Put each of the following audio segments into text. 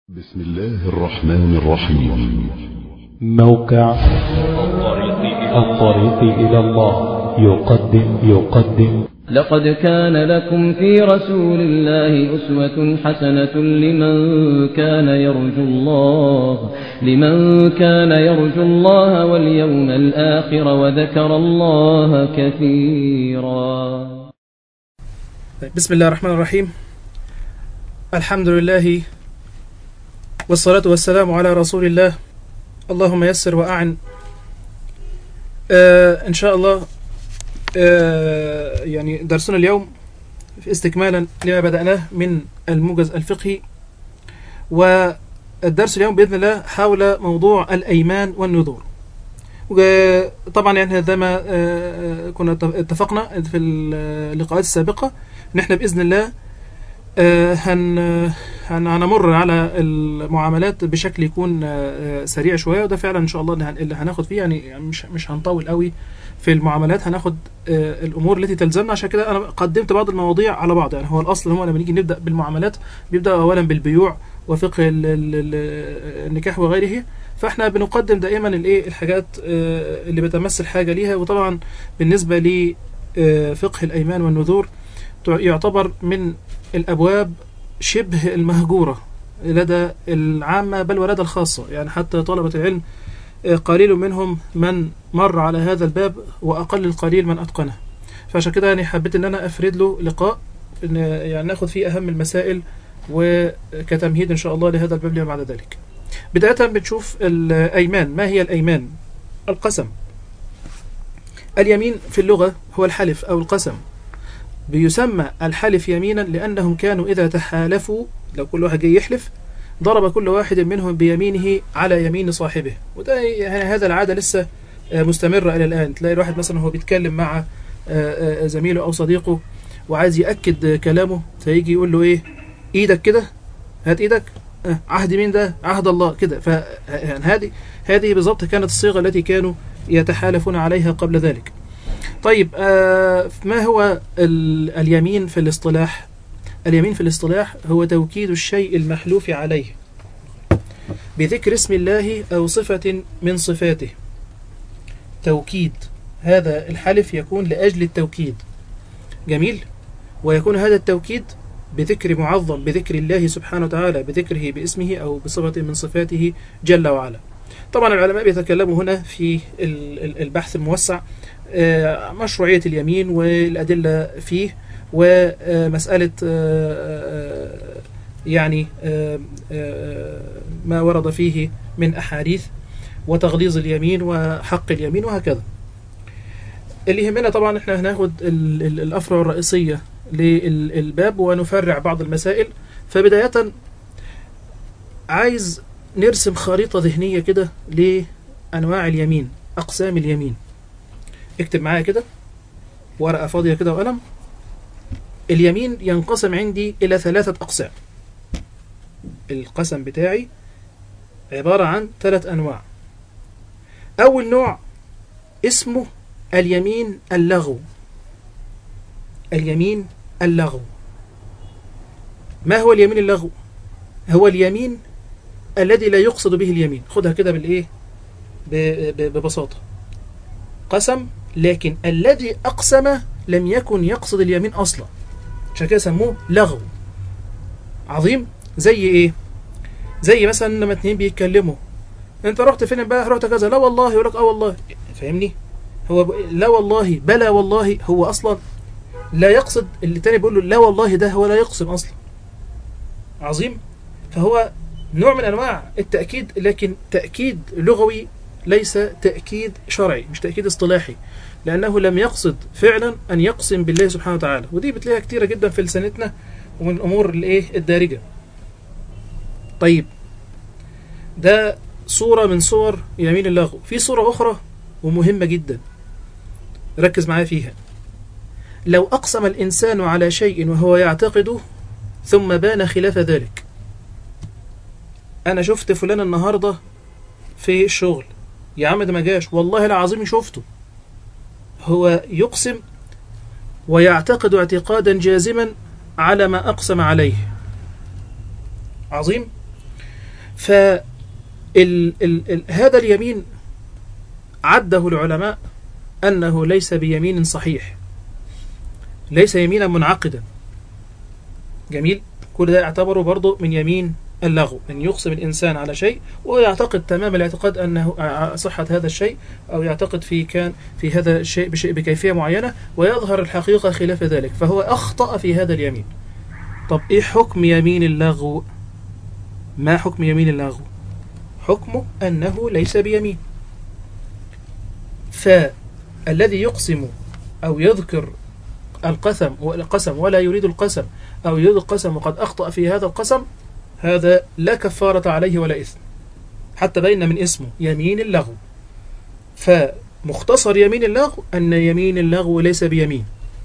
بسم الله الرحمن الرحيم موقع الطريق إلى الله يقدم يقدم لقد كان لكم في رسول الله أسوة حسنة لمن كان يرجو الله لمن كان يرجو الله واليوم الآخر وذكر الله كثيرا طيب، بسم الله الرحمن الرحيم الحمد لله والصلاة والسلام على رسول الله اللهم يسر وأعن آه إن شاء الله آه يعني درسنا اليوم في استكمالا لما بدأناه من الموجز الفقهي والدرس اليوم بإذن الله حول موضوع الأيمان والنذور وطبعا يعني زي ما آه، كنا اتفقنا في اللقاءات السابقة ان احنا بإذن الله آه، هن هن- هنمر على المعاملات بشكل يكون آه، سريع شويه وده فعلا ان شاء الله اللي هن- اللي هناخد فيه يعني مش مش هنطول قوي في المعاملات هناخد آه، الامور التي تلزمنا عشان كده انا قدمت بعض المواضيع على بعض يعني هو الاصل هو لما نيجي نبدا بالمعاملات بيبدا اولا بالبيوع وفقه ال- ال- ال- النكاح وغيره فاحنا بنقدم دائما الايه الحاجات آه، اللي بتمثل حاجه ليها وطبعا بالنسبه لفقه الايمان والنذور تع- يعتبر من الأبواب شبه المهجورة لدى العامة بل ولدى الخاصة يعني حتى طلبة العلم آه، قليل منهم من مر على هذا الباب وأقل القليل من أتقنه فعشان كده يعني حبيت إن أنا أفرد له لقاء إن يعني ناخد فيه أهم المسائل وكتمهيد إن شاء الله لهذا الباب لما بعد ذلك بداية بنشوف الأيمان ما هي الأيمان القسم اليمين في اللغة هو الحلف أو القسم بيسمى الحلف يمينا لأنهم كانوا إذا تحالفوا لو كل واحد جاي يحلف ضرب كل واحد منهم بيمينه على يمين صاحبه وده يعني هذا العادة لسه آه، مستمرة إلى الآن تلاقي الواحد مثلا هو بيتكلم مع آه، آه، زميله أو صديقه وعايز يأكد آه، كلامه فيجي يقول له إيه إيدك كده هات إيدك آه، عهد مين ده عهد الله كده فهذه هذه بالضبط كانت الصيغة التي كانوا يتحالفون عليها قبل ذلك طيب آه ما هو ال- اليمين في الاصطلاح اليمين في الاصطلاح هو توكيد الشيء المحلوف عليه بذكر اسم الله أو صفة من صفاته توكيد هذا الحلف يكون لأجل التوكيد جميل ويكون هذا التوكيد بذكر معظم بذكر الله سبحانه وتعالى بذكره باسمه أو بصفة من صفاته جل وعلا طبعا العلماء بيتكلموا هنا في ال- ال- البحث الموسع آه، مشروعية اليمين والأدلة فيه ومسألة آه، آه، يعني آه، آه، ما ورد فيه من أحاديث وتغليظ اليمين وحق اليمين وهكذا اللي يهمنا طبعا احنا هناخد ال- ال- الأفرع الرئيسية للباب ونفرع بعض المسائل فبداية عايز نرسم خريطة ذهنية كده لأنواع اليمين أقسام اليمين اكتب معايا كده ورقة فاضية كده وقلم اليمين ينقسم عندي إلى ثلاثة أقسام القسم بتاعي عبارة عن ثلاث أنواع أول نوع اسمه اليمين اللغو اليمين اللغو ما هو اليمين اللغو هو اليمين الذي لا يقصد به اليمين خدها كده بالإيه ب- ب- ببساطة قسم لكن الذي أقسم لم يكن يقصد اليمين أصلا عشان كده سموه لغو عظيم زي إيه زي مثلا لما اتنين بيتكلموا انت رحت فين امبارح رحت كذا لا والله يقول لك اه والله فاهمني هو ب... لا والله بلا والله هو اصلا لا يقصد اللي تاني بيقول له لا والله ده هو لا يقسم اصلا عظيم فهو نوع من انواع التاكيد لكن تاكيد لغوي ليس تاكيد شرعي مش تاكيد اصطلاحي لانه لم يقصد فعلا ان يقسم بالله سبحانه وتعالى ودي بتلاقيها كتيره جدا في لسانتنا ومن الامور الايه الدارجه طيب ده صوره من صور يمين اللغو في صوره اخرى ومهمه جدا ركز معايا فيها لو اقسم الانسان على شيء وهو يعتقده ثم بان خلاف ذلك انا شفت فلان النهارده في الشغل يا عم ده ما جاش والله العظيم شفته هو يقسم ويعتقد اعتقادا جازما على ما أقسم عليه عظيم ف ال ال ال هذا اليمين عده العلماء أنه ليس بيمين صحيح ليس يمينا منعقدا جميل كل ده يعتبره برضه من يمين اللغو أن يقسم الإنسان على شيء ويعتقد تمام الاعتقاد أنه صحة هذا الشيء أو يعتقد في كان في هذا الشيء بشيء بكيفية معينة ويظهر الحقيقة خلاف ذلك فهو أخطأ في هذا اليمين طب إيه حكم يمين اللغو ما حكم يمين اللغو حكمه أنه ليس بيمين فالذي يقسم أو يذكر القسم القسم ولا يريد القسم أو يريد القسم وقد أخطأ في هذا القسم هذا لا كفارة عليه ولا إثم حتى بين من اسمه يمين اللغو فمختصر يمين اللغو أن يمين اللغو ليس بيمين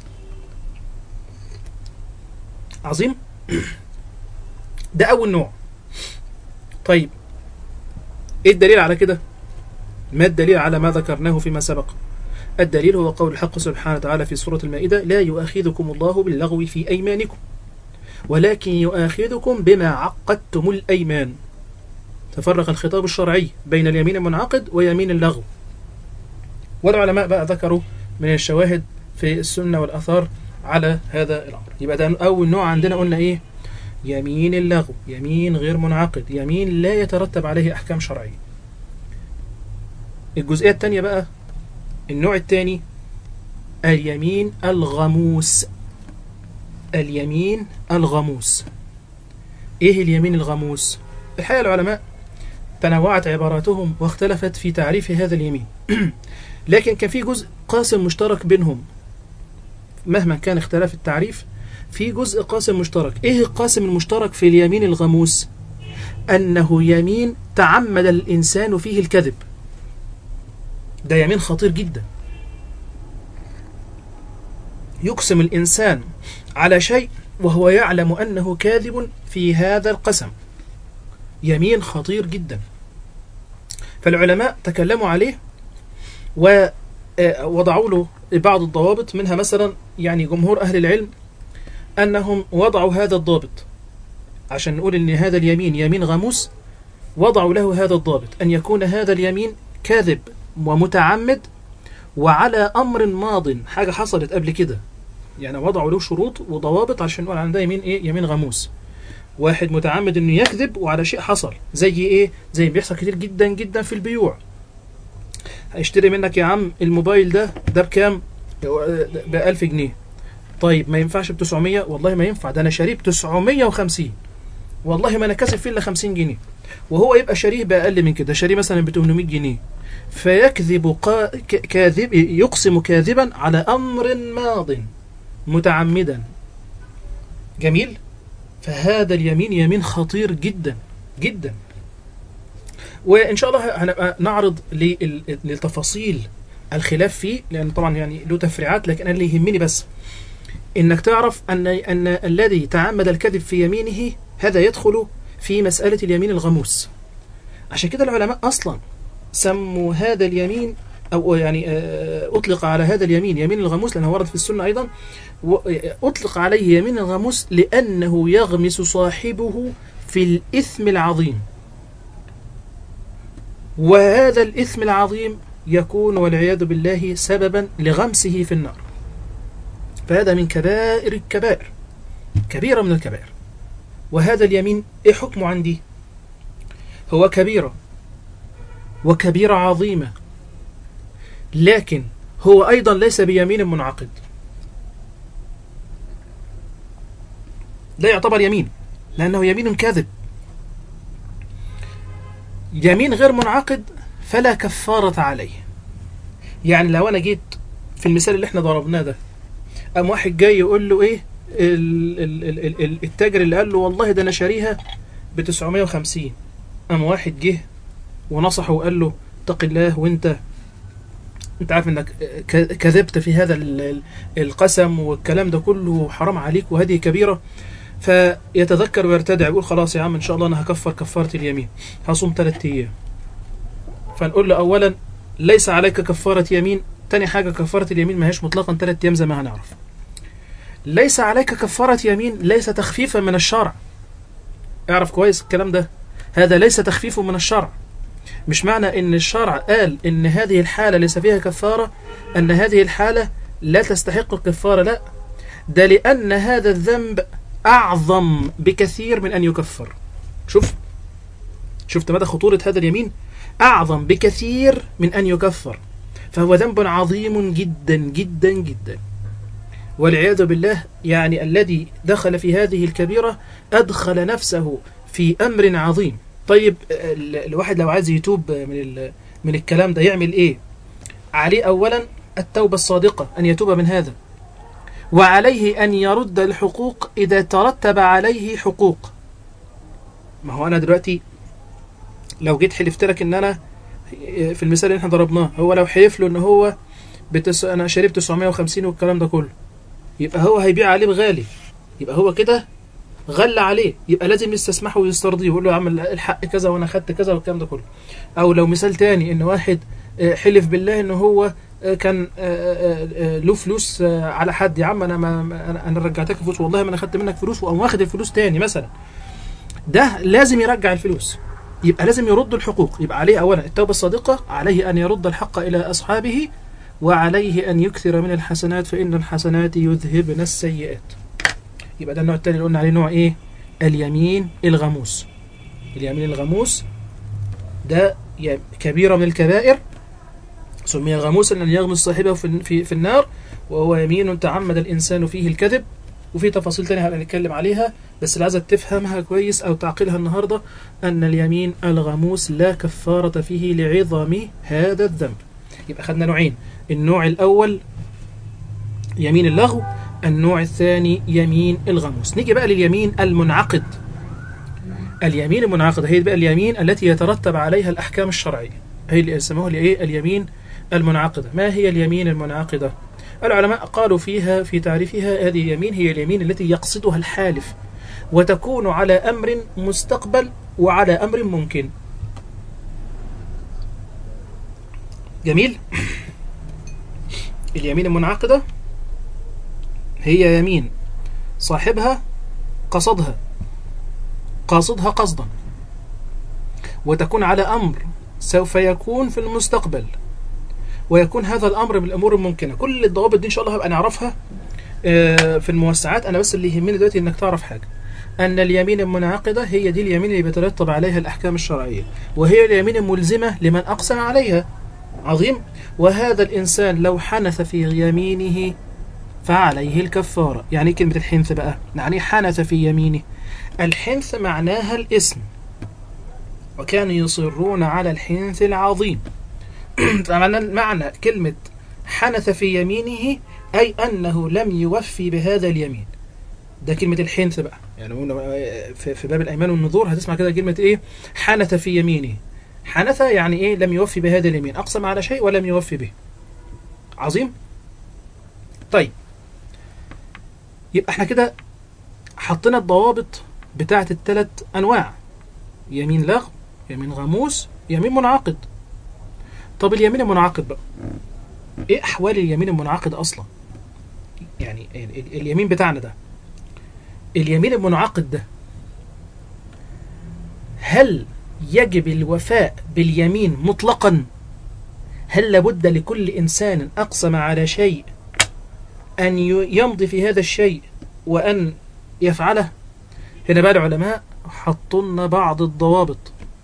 عظيم ده أول نوع طيب إيه الدليل على كده ما الدليل على ما ذكرناه فيما سبق الدليل هو قول الحق سبحانه وتعالى في سورة المائدة لا يؤاخذكم الله باللغو في أيمانكم ولكن يؤاخذكم بما عقدتم الأيمان تفرق الخطاب الشرعي بين اليمين المنعقد ويمين اللغو والعلماء بقى ذكروا من الشواهد في السنة والأثار على هذا الأمر يبقى ده أول نوع عندنا قلنا إيه يمين اللغو يمين غير منعقد يمين لا يترتب عليه أحكام شرعية الجزئية الثانية بقى النوع الثاني اليمين الغموس اليمين الغموس ايه اليمين الغموس الحقيقة العلماء تنوعت عباراتهم واختلفت في تعريف هذا اليمين لكن كان في جزء قاسم مشترك بينهم مهما كان اختلاف التعريف في جزء قاسم مشترك ايه القاسم المشترك في اليمين الغموس انه يمين تعمد الانسان فيه الكذب ده يمين خطير جدا يقسم الإنسان على شيء وهو يعلم أنه كاذب في هذا القسم يمين خطير جدا فالعلماء تكلموا عليه ووضعوا له بعض الضوابط منها مثلا يعني جمهور أهل العلم أنهم وضعوا هذا الضابط عشان نقول أن هذا اليمين يمين غموس وضعوا له هذا الضابط أن يكون هذا اليمين كاذب ومتعمد وعلى أمر ماض حاجة حصلت قبل كده يعني وضعوا له شروط وضوابط عشان نقول عن ده يمين إيه يمين غموس واحد متعمد انه يكذب وعلى شيء حصل زي ايه زي بيحصل كتير جدا جدا في البيوع هيشتري منك يا عم الموبايل ده ده بكام ب 1000 جنيه طيب ما ينفعش ب 900 والله ما ينفع ده انا شاريه ب 950 والله ما انا كاسب فيه الا 50 جنيه وهو يبقى شاريه باقل من كده شاريه مثلا ب 800 جنيه فيكذب قا... ك... كاذب يقسم كاذبا على امر ماض متعمدا جميل فهذا اليمين يمين خطير جدا جدا وان شاء الله هنبقى نعرض للتفاصيل الخلاف فيه لان طبعا يعني له تفريعات لكن انا اللي يهمني بس انك تعرف ان ان الذي تعمد الكذب في يمينه هذا يدخل في مساله اليمين الغموس عشان كده العلماء اصلا سموا هذا اليمين او يعني اطلق على هذا اليمين يمين الغموس لانه ورد في السنه ايضا اطلق عليه يمين الغموس لانه يغمس صاحبه في الاثم العظيم وهذا الاثم العظيم يكون والعياذ بالله سببا لغمسه في النار فهذا من كبائر الكبائر كبيرة من الكبائر وهذا اليمين ايه حكمه عندي هو كبيرة وكبيرة عظيمة لكن هو أيضا ليس بيمين منعقد لا يعتبر يمين لأنه يمين كاذب يمين غير منعقد فلا كفارة عليه يعني لو أنا جيت في المثال اللي احنا ضربناه ده قام واحد جاي يقول له ايه ال ال ال التاجر اللي قال له والله ده انا شاريها ب 950 قام واحد جه ونصحه وقال له اتق الله وانت انت عارف انك كذبت في هذا القسم والكلام ده كله حرام عليك وهذه كبيرة فيتذكر ويرتدع يقول خلاص يا عم ان شاء الله انا هكفر كفارة اليمين هصوم ثلاثة ايام فنقول له اولا ليس عليك كفارة يمين تاني حاجة كفارة اليمين ما هيش مطلقا ثلاثة ايام زي ما هنعرف ليس عليك كفارة يمين ليس تخفيفا من الشرع اعرف كويس الكلام ده هذا ليس تخفيف من الشرع مش معنى ان الشرع قال ان هذه الحالة ليس فيها كفارة ان هذه الحالة لا تستحق الكفارة لا ده لأن هذا الذنب أعظم بكثير من أن يكفر شوف شفت مدى خطورة هذا اليمين أعظم بكثير من أن يكفر فهو ذنب عظيم جدا جدا جدا والعياذ بالله يعني الذي دخل في هذه الكبيرة أدخل نفسه في أمر عظيم طيب ال- الواحد لو عايز يتوب من ال- من الكلام ده يعمل إيه عليه أولا التوبة الصادقة أن يتوب من هذا وعليه أن يرد الحقوق إذا ترتب عليه حقوق ما هو أنا دلوقتي لو جيت حلفت لك إن أنا في المثال اللي احنا ضربناه هو لو حلف له إن هو بتس... أنا شربت 950 والكلام ده كله يبقى هو هيبيع عليه بغالي يبقى هو كده غلى عليه يبقى لازم يستسمحه ويسترضيه ويقول له يا عم الحق كذا وانا خدت كذا والكلام ده كله او لو مثال تاني ان واحد آه، حلف بالله ان هو آه، كان آه، آه، آه، له فلوس آه، على حد يا عم انا ما ما- انا أنا رجعتك فلوس والله ما انا خدت منك فلوس وقام واخد الفلوس تاني مثلا ده لازم يرجع الفلوس يبقى لازم يرد الحقوق يبقى عليه اولا التوبه الصادقه عليه ان يرد الحق الى اصحابه وعليه ان يكثر من الحسنات فان الحسنات يذهبن السيئات يبقى ده النوع الثاني اللي قلنا عليه نوع ايه اليمين الغموس اليمين الغموس ده ي- كبيرة من الكبائر سمي غموسا لأن يغمس صاحبه في, في, في النار وهو يمين تعمد الإنسان فيه الكذب وفي تفاصيل تانية هنتكلم عليها بس اللي عايزك تفهمها كويس أو تعقلها النهاردة أن اليمين الغموس لا كفارة فيه لعظم هذا الذنب يبقى خدنا نوعين النوع الأول يمين اللغو النوع الثاني يمين الغموس نيجي بقى لليمين المنعقد اليمين المنعقدة هي بقى اليمين التي يترتب عليها الأحكام الشرعية هي اللي يسموها لإيه اليمين المنعقدة ما هي اليمين المنعقدة العلماء قالوا فيها في تعريفها هذه اليمين هي اليمين التي يقصدها الحالف وتكون على أمر مستقبل وعلى أمر ممكن جميل اليمين المنعقدة هي يمين صاحبها قصدها قاصدها قصدا وتكون على أمر سوف يكون في المستقبل ويكون هذا الأمر من الأمور الممكنة كل الضوابط دي إن شاء الله هبقى نعرفها آه، في الموسعات أنا بس اللي يهمني دلوقتي إنك تعرف حاجة أن اليمين المنعقدة هي دي اليمين اللي بيترتب عليها الأحكام الشرعية وهي اليمين الملزمة لمن أقسم عليها عظيم وهذا الإنسان لو حنث في يمينه فعليه الكفارة يعني إيه كلمة الحنث بقى يعني حنث في يمينه الحنث معناها الاسم وكانوا يصرون على الحنث العظيم فمعنى معنى كلمة حنث في يمينه أي أنه لم يوفي بهذا اليمين ده كلمة الحنث بقى يعني قلنا في في باب الأيمان والنذور هتسمع كده كلمة إيه حنث في يمينه حنث يعني إيه لم يوفي بهذا اليمين أقسم على شيء ولم يوفي به عظيم طيب يبقى احنا كده حطينا الضوابط بتاعت الثلاث أنواع يمين لغو يمين غموس يمين منعقد طب اليمين المنعقد بقى ايه احوال اليمين المنعقد اصلا يعني ال- ال- اليمين بتاعنا ده اليمين المنعقد ده هل يجب الوفاء باليمين مطلقا هل لابد لكل انسان اقسم على شيء ان ي- يمضي في هذا الشيء وان يفعله هنا بقى العلماء حطوا لنا بعض الضوابط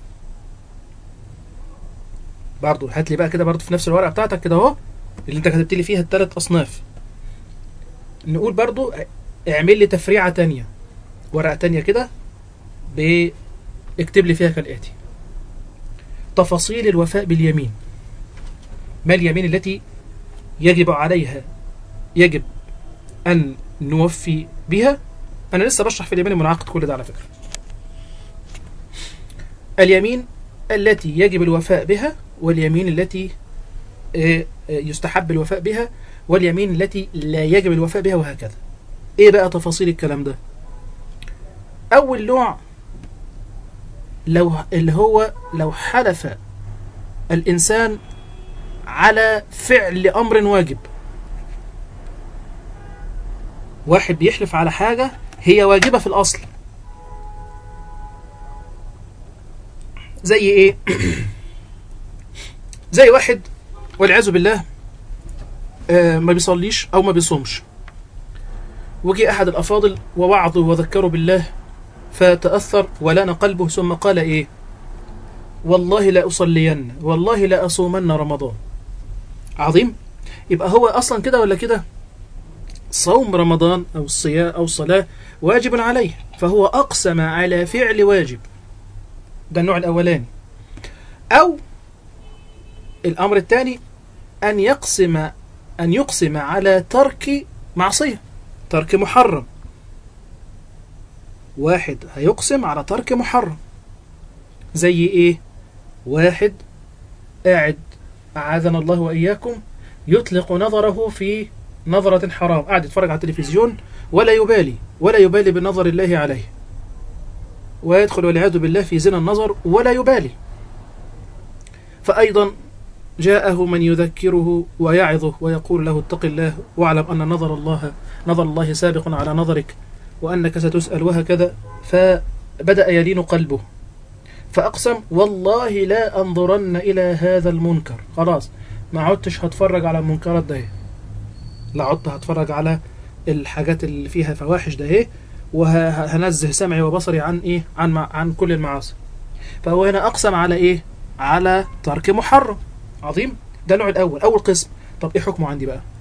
برضو هات لي بقى كده برضو في نفس الورقه بتاعتك كده اهو اللي انت كتبت لي فيها الثلاث اصناف نقول برضو اعمل لي تفريعه تانية ورقه تانية كده ب اكتب لي فيها كالاتي تفاصيل الوفاء باليمين ما اليمين التي يجب عليها يجب ان نوفي بها انا لسه بشرح في اليمين المنعقد كل ده على فكره اليمين التي يجب الوفاء بها واليمين التي آه، آه، يستحب الوفاء بها واليمين التي لا يجب الوفاء بها وهكذا ايه بقى تفاصيل الكلام ده اول نوع لو اللي هو لو حلف الانسان على فعل امر واجب واحد بيحلف على حاجه هي واجبه في الاصل زي ايه زي واحد والعياذ بالله آه، ما بيصليش او ما بيصومش وجي احد الافاضل ووعظه وذكره بالله فتاثر ولان قلبه ثم قال ايه والله لا اصلين والله لا اصومن رمضان عظيم يبقى هو اصلا كده ولا كده صوم رمضان او الصيام او الصلاه واجب عليه فهو اقسم على فعل واجب ده النوع الاولاني او الامر الثاني ان يقسم ان يقسم على ترك معصيه ترك محرم واحد هيقسم على ترك محرم زي ايه واحد قاعد اعاذنا الله واياكم يطلق نظره في نظرة حرام قاعد يتفرج على التلفزيون ولا يبالي ولا يبالي بنظر الله عليه ويدخل والعياذ بالله في زنا النظر ولا يبالي فأيضا جاءه من يذكره ويعظه ويقول له اتق الله واعلم أن نظر الله نظر الله سابق على نظرك وأنك ستسأل وهكذا فبدأ يلين قلبه فأقسم والله لا أنظرن إلى هذا المنكر خلاص ما عدتش هتفرج على المنكرات ده لا عدت هتفرج على الحاجات اللي فيها فواحش ده ايه وهنزه سمعي وبصري عن ايه عن مع عن كل المعاصي فهو هنا اقسم على ايه على ترك محرم عظيم ده النوع الاول اول قسم طب ايه حكمه عندي بقى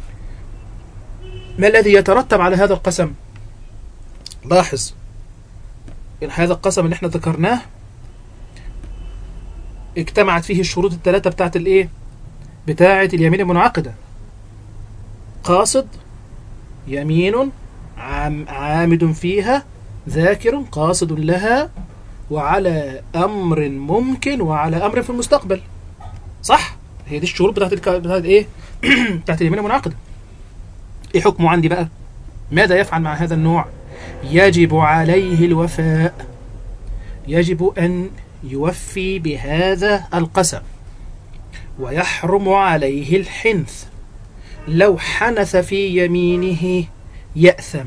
ما الذي يترتب على هذا القسم لاحظ إن هذا القسم اللي احنا ذكرناه اجتمعت فيه الشروط الثلاثة بتاعت الايه بتاعت اليمين المنعقدة قاصد يمين عام عامد فيها ذاكر قاصد لها وعلى أمر ممكن وعلى أمر في المستقبل صح هي دي الشروط بتاعت الك... بتاعت ايه بتاعت اليمين المنعقدة ايه حكمه عندي بقى ماذا يفعل مع هذا النوع يجب عليه الوفاء يجب أن يوفي بهذا القسم ويحرم عليه الحنث لو حنث في يمينه يأثم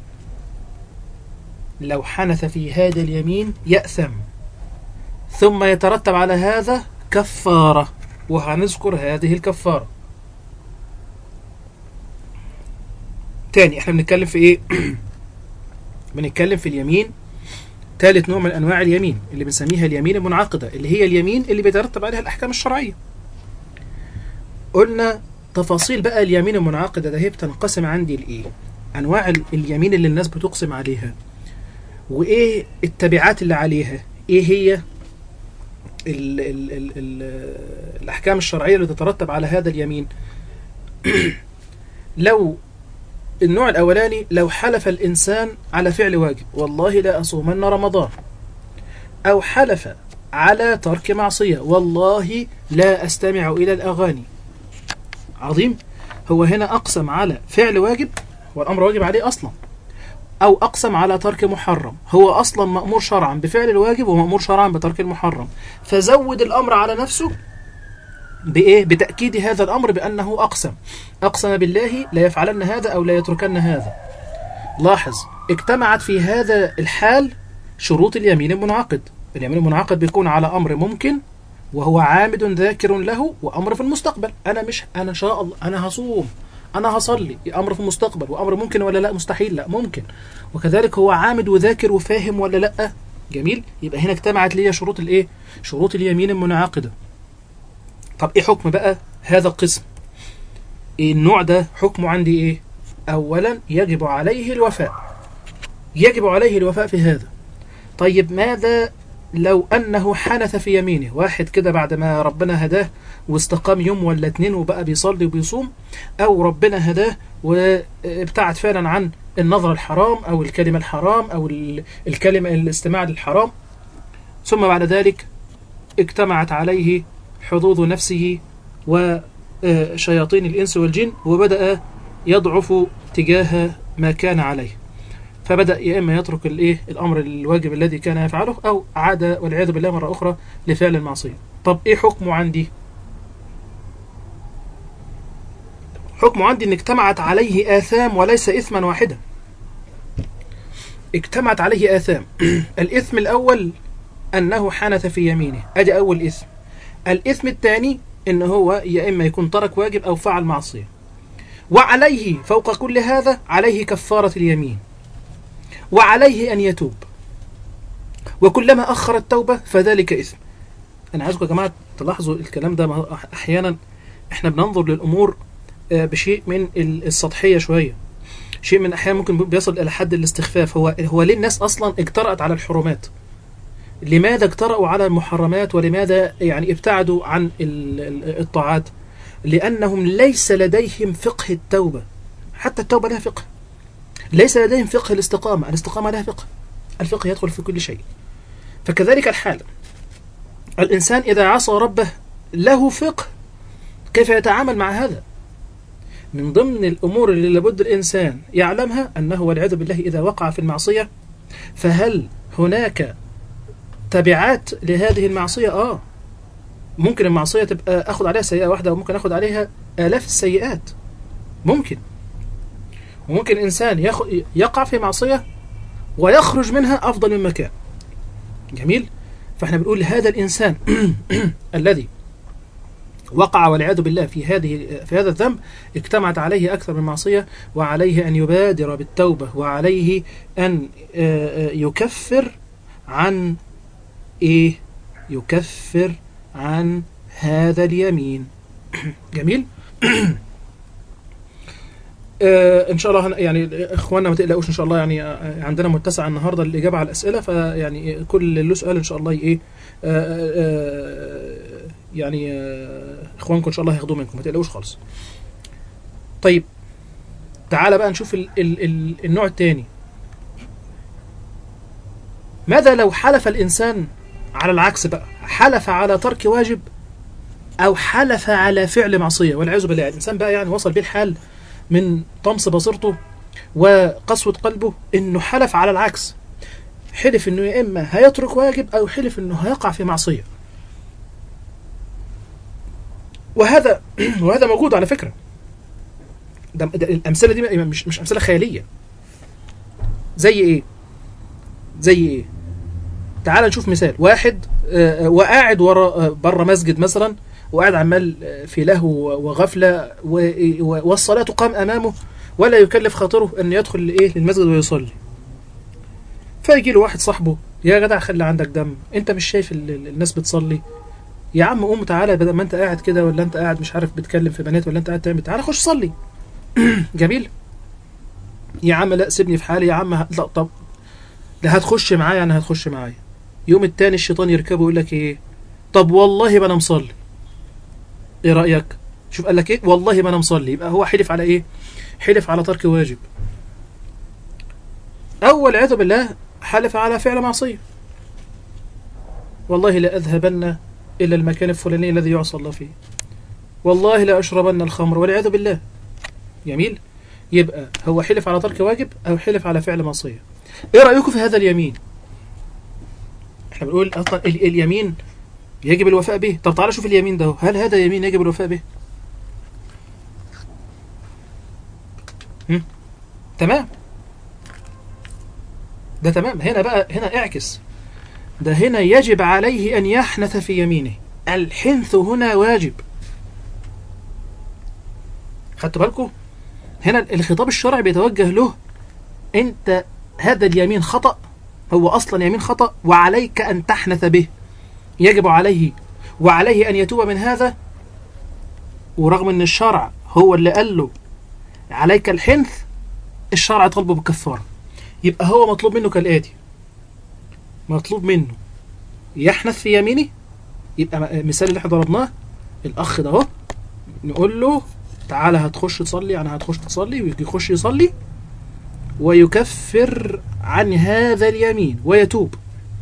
لو حنث في هذا اليمين يأثم ثم يترتب على هذا كفارة وهنذكر هذه الكفارة تاني احنا بنتكلم في ايه بنتكلم في اليمين ثالث نوع من انواع اليمين اللي بنسميها اليمين المنعقده اللي هي اليمين اللي بيترتب عليها الاحكام الشرعيه قلنا تفاصيل بقى اليمين المنعقده ده هي بتنقسم عندي لايه انواع ال- اليمين اللي الناس بتقسم عليها وايه التبعات اللي عليها ايه هي ال ال ال ال الاحكام الشرعيه اللي تترتب على هذا اليمين لو النوع الأولاني لو حلف الإنسان على فعل واجب والله لا أصومن رمضان أو حلف على ترك معصية والله لا أستمع إلى الأغاني عظيم هو هنا أقسم على فعل واجب والأمر واجب عليه أصلا أو أقسم على ترك محرم هو أصلا مأمور شرعا بفعل الواجب ومأمور شرعا بترك المحرم فزود الأمر على نفسه بإيه؟ بتأكيد هذا الأمر بأنه أقسم أقسم بالله لا يفعلن هذا أو لا يتركن هذا لاحظ اجتمعت في هذا الحال شروط اليمين المنعقد اليمين المنعقد بيكون على أمر ممكن وهو عامد ذاكر له وأمر في المستقبل أنا مش أنا شاء الله أنا هصوم أنا هصلي أمر في المستقبل وأمر ممكن ولا لا مستحيل لا ممكن وكذلك هو عامد وذاكر وفاهم ولا لا جميل يبقى هنا اجتمعت لي شروط الايه شروط اليمين المنعقده طب ايه حكم بقى هذا القسم إيه النوع ده حكمه عندي ايه اولا يجب عليه الوفاء يجب عليه الوفاء في هذا طيب ماذا لو انه حنث في يمينه واحد كده بعد ما ربنا هداه واستقام يوم ولا اتنين وبقى بيصلي وبيصوم او ربنا هداه وابتعد فعلا عن النظر الحرام او الكلمه الحرام او ال- الكلمه الاستماع للحرام ثم بعد ذلك اجتمعت عليه حظوظ نفسه وشياطين الإنس والجن وبدأ يضعف تجاه ما كان عليه فبدأ يا إما يترك الإيه الأمر الواجب الذي كان يفعله أو عاد والعياذ بالله مرة أخرى لفعل المعصية طب إيه حكمه عندي حكمه عندي إن اجتمعت عليه آثام وليس إثما واحدا اجتمعت عليه آثام الإثم الأول أنه حنث في يمينه أدي أول إثم الإثم الثاني إن هو يا إما يكون ترك واجب أو فعل معصية وعليه فوق كل هذا عليه كفارة اليمين وعليه أن يتوب وكلما أخر التوبة فذلك إثم أنا عايزكم يا جماعة تلاحظوا الكلام ده ما- أحيانا إحنا بننظر للأمور آه، بشيء من ال- السطحية شوية شيء من الأحيان ممكن بيصل إلى حد الاستخفاف هو هو ليه الناس أصلا اجترأت على الحرمات لماذا اجترأوا على المحرمات ولماذا يعني ابتعدوا عن ال- ال- الطاعات لأنهم ليس لديهم فقه التوبة حتى التوبة لها فقه ليس لديهم فقه الاستقامة الاستقامة لها فقه الفقه يدخل في كل شيء فكذلك الحال الإنسان إذا عصى ربه له فقه كيف يتعامل مع هذا من ضمن الأمور اللي لابد الإنسان يعلمها أنه والعياذ بالله إذا وقع في المعصية فهل هناك تبعات لهذه المعصية آه ممكن المعصية تبقى أخذ عليها سيئة واحدة وممكن أخذ عليها آلاف السيئات ممكن وممكن إنسان يخ... يقع في معصية ويخرج منها أفضل من مكان جميل فاحنا بنقول هذا الإنسان الذي وقع والعياذ بالله في هذه في هذا الذنب اجتمعت عليه أكثر من معصية وعليه أن يبادر بالتوبة وعليه أن آه، آه، يكفر عن إيه يكفر عن هذا اليمين جميل آه ان شاء الله هن- يعني اخواننا ما تقلقوش ان شاء الله يعني آه، عندنا متسع النهارده الاجابه على الاسئله فيعني كل اللي له سؤال ان شاء الله ايه آه، آه، يعني آه، اخوانكم ان شاء الله هياخدوه منكم ما تقلقوش خالص طيب تعالى بقى نشوف ال ال ال النوع الثاني ماذا لو حلف الانسان على العكس بقى حلف على ترك واجب او حلف على فعل معصيه والعياذ بالله الانسان بقى يعني وصل بيه الحال من طمس بصيرته وقسوه قلبه انه حلف على العكس حلف انه يا اما هيترك واجب او حلف انه هيقع في معصيه وهذا وهذا موجود على فكره ده ده الامثله دي مش مش امثله خياليه زي ايه زي ايه تعال نشوف مثال واحد آه، آه، وقاعد ورا آه، بره مسجد مثلا وقاعد عمال آه، في لهو وغفله و- و- والصلاه تقام امامه ولا يكلف خاطره ان يدخل لايه للمسجد ويصلي فيجي له واحد صاحبه يا جدع خلي عندك دم انت مش شايف ال- ال- الناس بتصلي يا عم قوم تعالى بدل ما انت قاعد كده ولا انت قاعد مش عارف بتكلم في بنات ولا انت قاعد تعمل تعالى خش صلي جميل يا عم لا سيبني في حالي يا عم ه- لا طب لا هتخش معايا انا هتخش معايا يوم التاني الشيطان يركبه يقول لك ايه طب والله ما انا مصلي ايه رايك شوف قال لك ايه والله ما انا مصلي يبقى هو حلف على ايه حلف على ترك واجب اول عياذ بالله حلف على فعل معصيه والله لا اذهبن الى المكان الفلاني الذي يعصى الله فيه والله لا اشربن الخمر والعياذ بالله جميل يبقى هو حلف على ترك واجب او حلف على فعل معصيه ايه رايكم في هذا اليمين احنا بنقول اصلا ال- اليمين يجب الوفاء به طب تعالى شوف اليمين ده هل هذا يمين يجب الوفاء به هم؟ تمام ده تمام هنا بقى هنا اعكس ده هنا يجب عليه ان يحنث في يمينه الحنث هنا واجب خدتوا بالكم هنا الخطاب الشرعي بيتوجه له انت هذا اليمين خطأ هو اصلا يمين خطأ وعليك ان تحنث به يجب عليه وعليه ان يتوب من هذا ورغم ان الشرع هو اللي قال له عليك الحنث الشرع طلبه بالكفاره يبقى هو مطلوب منه كالاتي مطلوب منه يحنث في يمينه يبقى م- المثال اللي احنا ضربناه الاخ ده اهو نقول له تعالى هتخش تصلي انا هتخش تصلي ويجي يخش يصلي ويكفر عن هذا اليمين ويتوب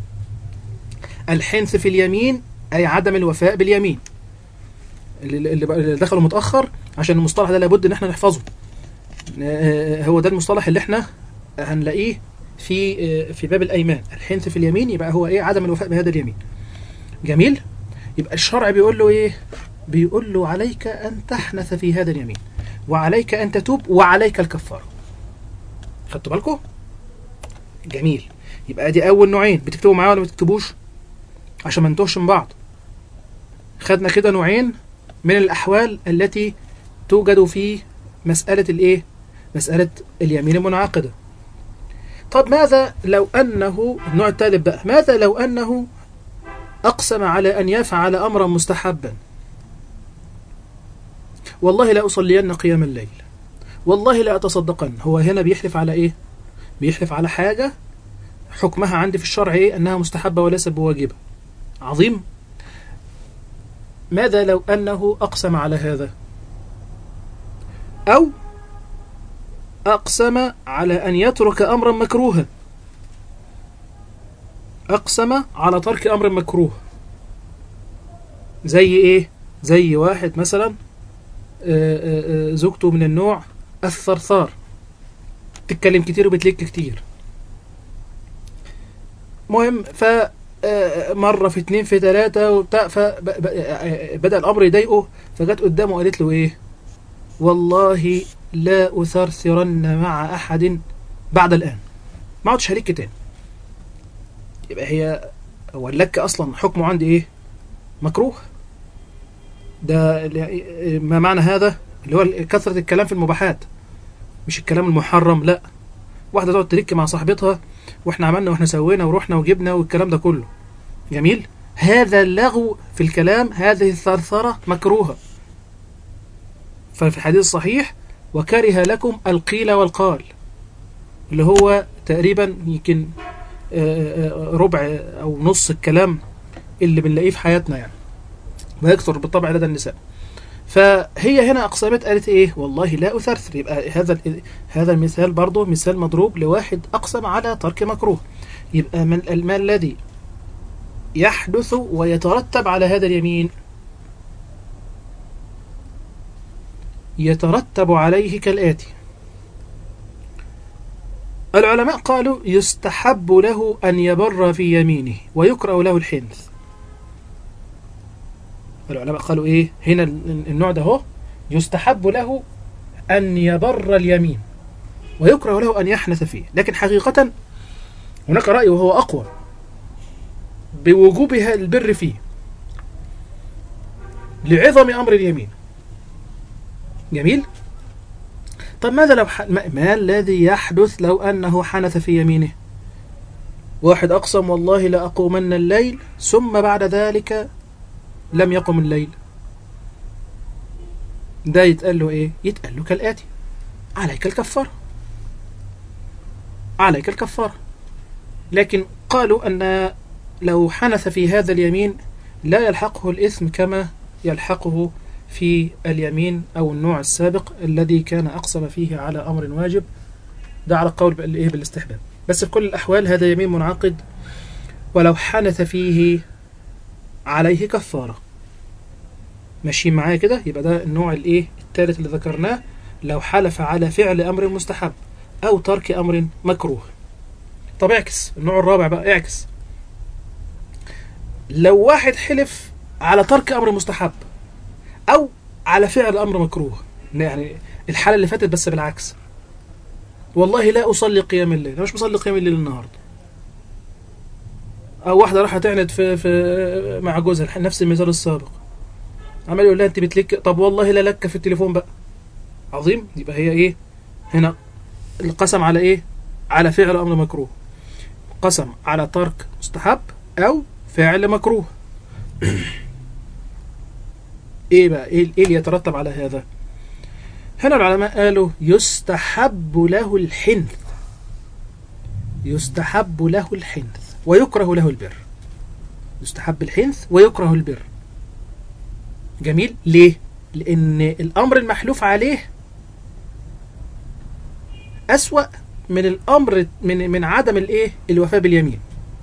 الحنث في اليمين أي عدم الوفاء باليمين اللي اللي بقى- اللي دخلوا متأخر عشان المصطلح ده لابد إن احنا نحفظه آه، هو ده المصطلح اللي احنا هنلاقيه في آه، في باب الأيمان الحنث في اليمين يبقى هو إيه عدم الوفاء بهذا اليمين جميل يبقى الشرع بيقول له إيه بيقول له عليك أن تحنث في هذا اليمين وعليك أن تتوب وعليك الكفارة خدتوا بالكم جميل يبقى دي اول نوعين بتكتبوا معايا ولا ما بتكتبوش عشان ما نتوهش من بعض خدنا كده نوعين من الأحوال التي توجد في مسألة الإيه؟ مسألة اليمين المنعقدة طب ماذا لو أنه النوع الثالث بقى ماذا لو أنه أقسم على أن يفعل أمرا مستحبا والله لا أصلين قيام الليل والله لا أتصدقن هو هنا بيحلف على إيه بيحلف على حاجة حكمها عندي في الشرع إيه أنها مستحبة وليست بواجبة عظيم ماذا لو أنه أقسم على هذا أو أقسم على أن يترك أمرا مكروها أقسم على ترك أمر مكروه زي إيه زي واحد مثلا آه، آه، آه، زوجته من النوع الثرثار تتكلم كتير وبتلك كتير مهم ف آه، مرة في اتنين في تلاتة وبتاع فبدأ الأمر يضايقه فجت قدامه وقالت له إيه والله لا أثرثرن مع أحد بعد الآن ما عدتش هلك تاني يبقى هي هو اللك أصلا حكمه عندي إيه مكروه ده اللي- ما معنى هذا اللي هو كثرة الكلام في المباحات مش الكلام المحرم لا واحدة تقعد تلك مع صاحبتها واحنا عملنا واحنا سوينا ورحنا وجبنا والكلام ده كله جميل هذا اللغو في الكلام هذه الثرثرة مكروهة ففي الحديث الصحيح وكره لكم القيل والقال اللي هو تقريبا يمكن آه، آه، ربع او نص الكلام اللي بنلاقيه في حياتنا يعني ويكثر بالطبع لدى النساء فهي هنا اقسمت قالت ايه والله لا اثرثر يبقى هذا ال- هذا المثال برضه مثال مضروب لواحد اقسم على ترك مكروه يبقى من المال الذي يحدث ويترتب على هذا اليمين يترتب عليه كالآتي العلماء قالوا يستحب له أن يبر في يمينه ويكره له الحنث العلماء قالوا إيه هنا ال- النوع ده هو يستحب له أن يبر اليمين ويكره له أن يحنث فيه لكن حقيقة هناك رأي وهو أقوى بوجوبها البر فيه لعظم أمر اليمين جميل طب ماذا لو ح... ما... ما الذي يحدث لو أنه حنث في يمينه واحد أقسم والله لأقومن الليل ثم بعد ذلك لم يقم الليل ده يتقال له إيه يتقال له كالآتي عليك الكفارة عليك الكفارة لكن قالوا أن لو حنث في هذا اليمين لا يلحقه الإثم كما يلحقه في اليمين أو النوع السابق الذي كان أقسم فيه على أمر واجب ده على القول بالإيه بالاستحباب بس في كل الأحوال هذا يمين منعقد ولو حنث فيه عليه كفارة ماشيين معايا كده يبقى ده النوع الإيه الثالث اللي ذكرناه لو حلف على فعل أمر مستحب أو ترك أمر مكروه طب اعكس النوع الرابع بقى اعكس لو واحد حلف على ترك أمر مستحب او على فعل امر مكروه يعني الحاله اللي فاتت بس بالعكس والله لا اصلي قيام الليل انا مش بصلي قيام الليل النهارده او واحده راحت تعند في في مع جوزها نفس المثال السابق عمال يقول لها انت بتلك طب والله لا لك في التليفون بقى عظيم يبقى هي ايه هنا القسم على ايه على فعل امر مكروه قسم على ترك مستحب او فعل مكروه ايه بقى ايه إيه اللي يترتب على هذا هنا العلماء قالوا يستحب له الحنث يستحب له الحنث ويكره له البر يستحب الحنث ويكره البر جميل ليه لان الامر المحلوف عليه اسوا من الامر من من عدم الايه الوفاء باليمين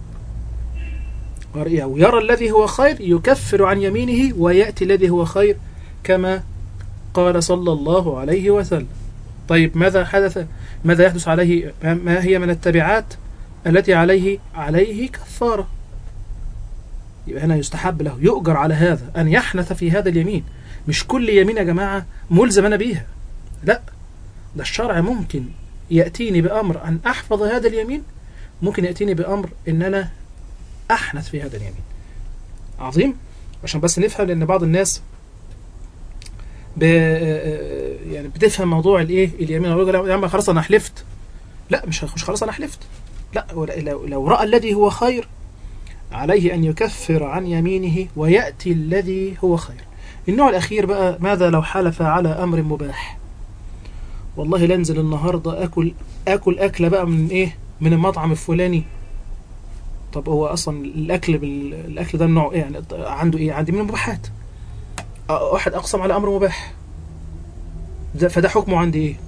أو يرى الذي هو خير يكفر عن يمينه ويأتي الذي هو خير كما قال صلى الله عليه وسلم طيب ماذا حدث ماذا يحدث عليه ما هي من التبعات التي عليه عليه كفارة يبقى هنا يستحب له يؤجر على هذا أن يحنث في هذا اليمين مش كل يمين يا جماعة ملزم أنا بيها لا ده الشرع ممكن يأتيني بأمر أن أحفظ هذا اليمين ممكن يأتيني بأمر أن أنا أحنث في هذا اليمين عظيم عشان بس نفهم لان بعض الناس ب... يعني بتفهم موضوع الايه اليمين يقول لك يا عم خلاص انا حلفت لا مش مش خلاص انا حلفت لا لو, لو راى الذي هو خير عليه ان يكفر عن يمينه وياتي الذي هو خير النوع الاخير بقى ماذا لو حلف على امر مباح والله لانزل النهارده اكل اكل اكله بقى من ايه من المطعم الفلاني طب هو اصلا الاكل بال... الاكل ده نوع ايه يعني عنده ايه عندي من المباحات واحد اقسم على امر مباح ده فده حكمه عندي ايه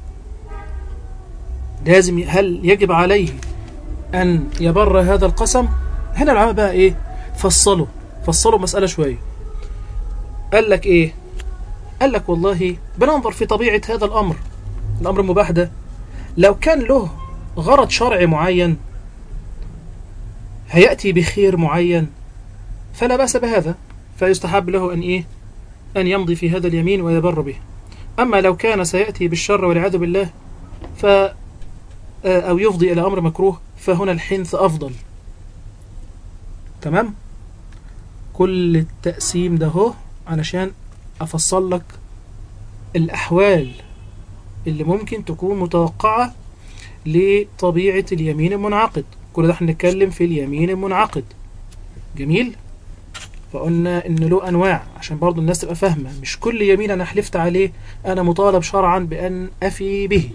لازم هل يجب عليه ان يبر هذا القسم هنا العلماء بقى ايه فصلوا فصلوا مسألة شوية قال لك ايه قال لك والله بننظر في طبيعة هذا الامر الامر المباح ده لو كان له غرض شرعي معين هيأتي بخير معين فلا بأس بهذا فيستحب له أن إيه أن يمضي في هذا اليمين ويبر به أما لو كان سيأتي بالشر والعياذ بالله ف أو يفضي إلى أمر مكروه فهنا الحنث أفضل تمام كل التقسيم ده هو علشان أفصل لك الأحوال اللي ممكن تكون متوقعة لطبيعة اليمين المنعقد كل ده هنتكلم في اليمين المنعقد جميل فقلنا ان له انواع عشان برضو الناس تبقى فاهمه مش كل يمين انا حلفت عليه انا مطالب شرعا بان افي به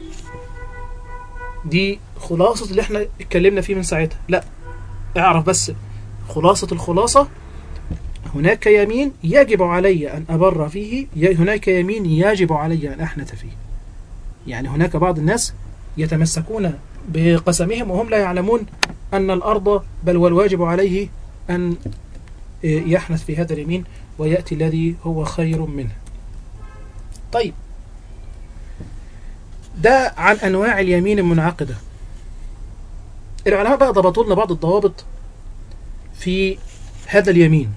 دي خلاصه اللي احنا اتكلمنا فيه من ساعتها لا اعرف بس خلاصه الخلاصه هناك يمين يجب علي ان ابر فيه هناك يمين يجب علي ان احنث فيه يعني هناك بعض الناس يتمسكون بقسمهم وهم لا يعلمون أن الأرض بل والواجب عليه أن يحنث في هذا اليمين ويأتي الذي هو خير منه طيب ده عن أنواع اليمين المنعقدة العلماء بقى ضبطوا لنا بعض الضوابط في هذا اليمين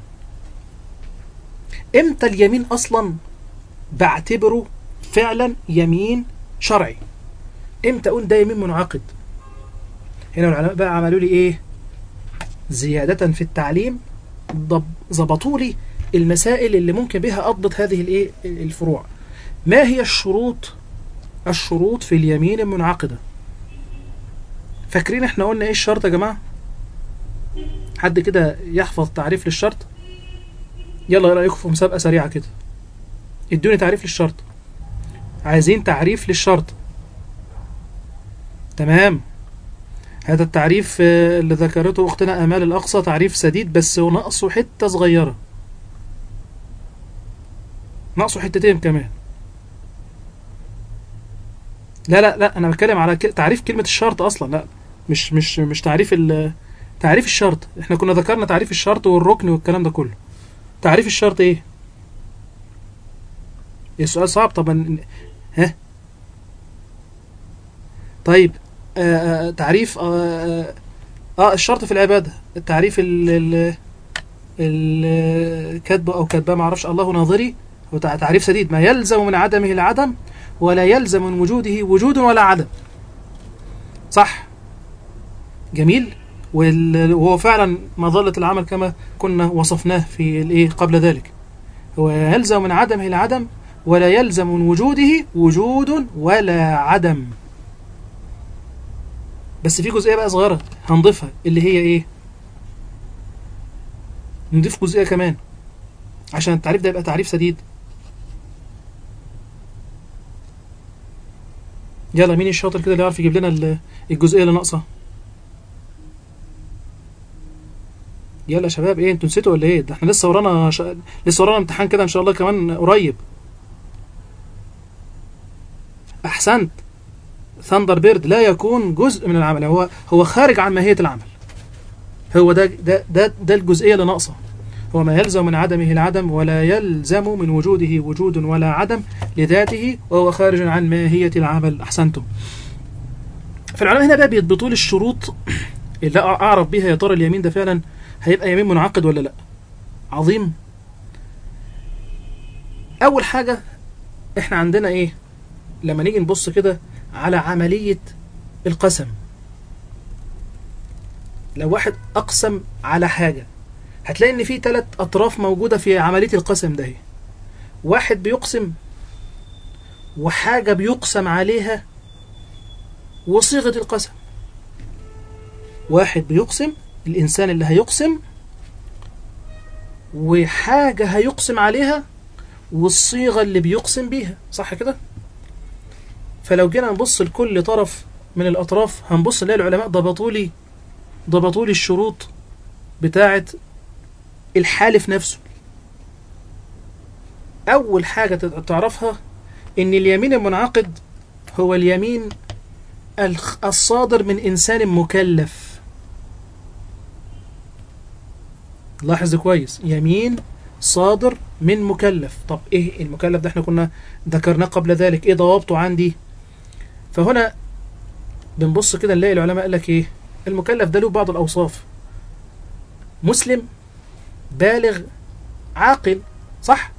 امتى اليمين أصلا بعتبره فعلا يمين شرعي امتى اقول ده يمين منعقد هنا العلماء بقى عملوا لي ايه زيادة في التعليم ظبطوا لي المسائل اللي ممكن بها اضبط هذه الايه الفروع ما هي الشروط الشروط في اليمين المنعقدة فاكرين احنا قلنا ايه الشرط يا جماعة حد كده يحفظ تعريف للشرط يلا ايه رايكم في مسابقة سريعة كده ادوني تعريف للشرط عايزين تعريف للشرط تمام هذا التعريف اللي ذكرته أختنا أمال الأقصى تعريف سديد بس ونقصه حتة صغيرة نقصه حتتين كمان لا لا لا أنا بتكلم على تعريف كلمة الشرط أصلا لا مش مش مش تعريف تعريف الشرط احنا كنا ذكرنا تعريف الشرط والركن والكلام ده كله تعريف الشرط ايه السؤال صعب طبعا ها طيب آه تعريف آه, اه الشرط في العبادة التعريف ال الكتب او كتبه ما اعرفش الله ناظري هو تعريف سديد ما يلزم من عدمه العدم ولا يلزم من وجوده وجود ولا عدم صح جميل وهو فعلا مظلة العمل كما كنا وصفناه في الايه قبل ذلك هو يلزم من عدمه العدم ولا يلزم من وجوده وجود ولا عدم بس في جزئيه بقى صغيره هنضيفها اللي هي ايه نضيف جزئيه كمان عشان التعريف ده يبقى تعريف سديد يلا مين الشاطر كده اللي يعرف يجيب لنا الجزئيه اللي ناقصه يلا يا شباب ايه انتوا نسيتوا ولا ايه ده احنا لسه ورانا ش... لسه ورانا امتحان كده ان شاء الله كمان قريب احسنت ثاندر بيرد لا يكون جزء من العمل هو هو خارج عن ماهيه العمل هو ده ده ده, ده الجزئيه اللي ناقصه هو ما يلزم من عدمه العدم ولا يلزم من وجوده وجود ولا عدم لذاته وهو خارج عن ماهيه العمل احسنتم فالعلماء هنا بقى بيضبطوا لي الشروط اللي اعرف بيها يا ترى اليمين ده فعلا هيبقى يمين منعقد ولا لا عظيم اول حاجه احنا عندنا ايه لما نيجي نبص كده على عمليه القسم لو واحد اقسم على حاجه هتلاقي ان في ثلاث اطراف موجوده في عمليه القسم ده واحد بيقسم وحاجه بيقسم عليها وصيغه القسم واحد بيقسم الانسان اللي هيقسم وحاجه هيقسم عليها والصيغه اللي بيقسم بيها صح كده فلو جينا نبص لكل طرف من الاطراف هنبص نلاقي العلماء ضبطوا لي ضبطوا لي الشروط بتاعه الحالف نفسه أول حاجة تعرفها إن اليمين المنعقد هو اليمين الخ- الصادر من إنسان مكلف لاحظ كويس يمين صادر من مكلف طب إيه المكلف ده احنا كنا ذكرناه قبل ذلك إيه ضوابطه عندي فهنا بنبص كده نلاقي العلماء قال لك إيه المكلف ده له بعض الأوصاف مسلم بالغ عاقل صح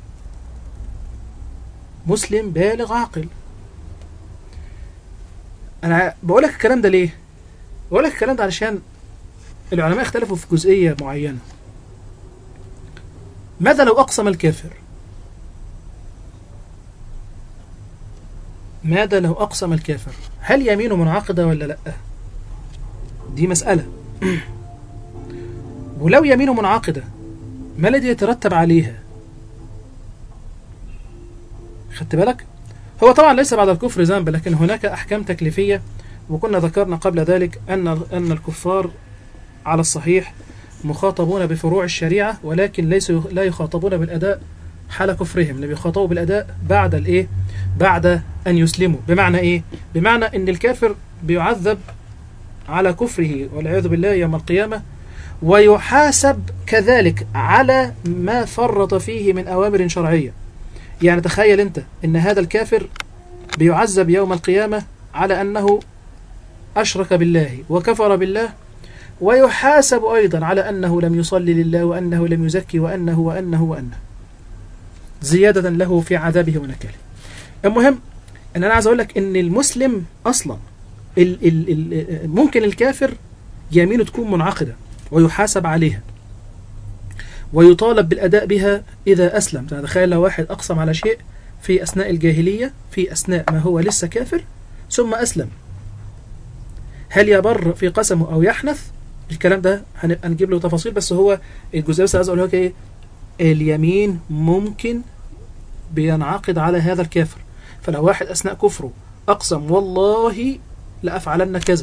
مسلم بالغ عاقل انا بقول لك الكلام ده ليه بقول لك الكلام ده علشان العلماء اختلفوا في جزئيه معينه ماذا لو اقسم الكافر ماذا لو اقسم الكافر هل يمينه منعقده ولا لا دي مساله ولو يمينه منعقده ما الذي يترتب عليها خدت بالك هو طبعا ليس بعد الكفر ذنب لكن هناك احكام تكليفيه وكنا ذكرنا قبل ذلك ان ان الكفار على الصحيح مخاطبون بفروع الشريعه ولكن ليسوا لا يخاطبون بالاداء حال كفرهم اللي بيخاطبوا بالاداء بعد الايه بعد ان يسلموا بمعنى ايه بمعنى ان الكافر بيعذب على كفره والعياذ بالله يوم القيامه ويحاسب كذلك على ما فرط فيه من أوامر شرعية يعني تخيل أنت أن هذا الكافر بيعذب يوم القيامة على أنه أشرك بالله وكفر بالله ويحاسب أيضا على أنه لم يصلي لله وأنه لم يزكي وأنه وأنه وأنه زيادة له في عذابه ونكاله المهم أن أنا عايز أقول لك أن المسلم أصلا ال ال ال ممكن الكافر يمينه تكون منعقده ويحاسب عليها ويطالب بالأداء بها إذا أسلم تخيل لو واحد أقسم على شيء في أثناء الجاهلية في أثناء ما هو لسه كافر ثم أسلم هل يبر في قسمه أو يحنث الكلام ده هنبقى نجيب له تفاصيل بس هو الجزئية بس عايز أقول لك إيه اليمين ممكن بينعقد على هذا الكافر فلو واحد أثناء كفره أقسم والله لأفعلن كذا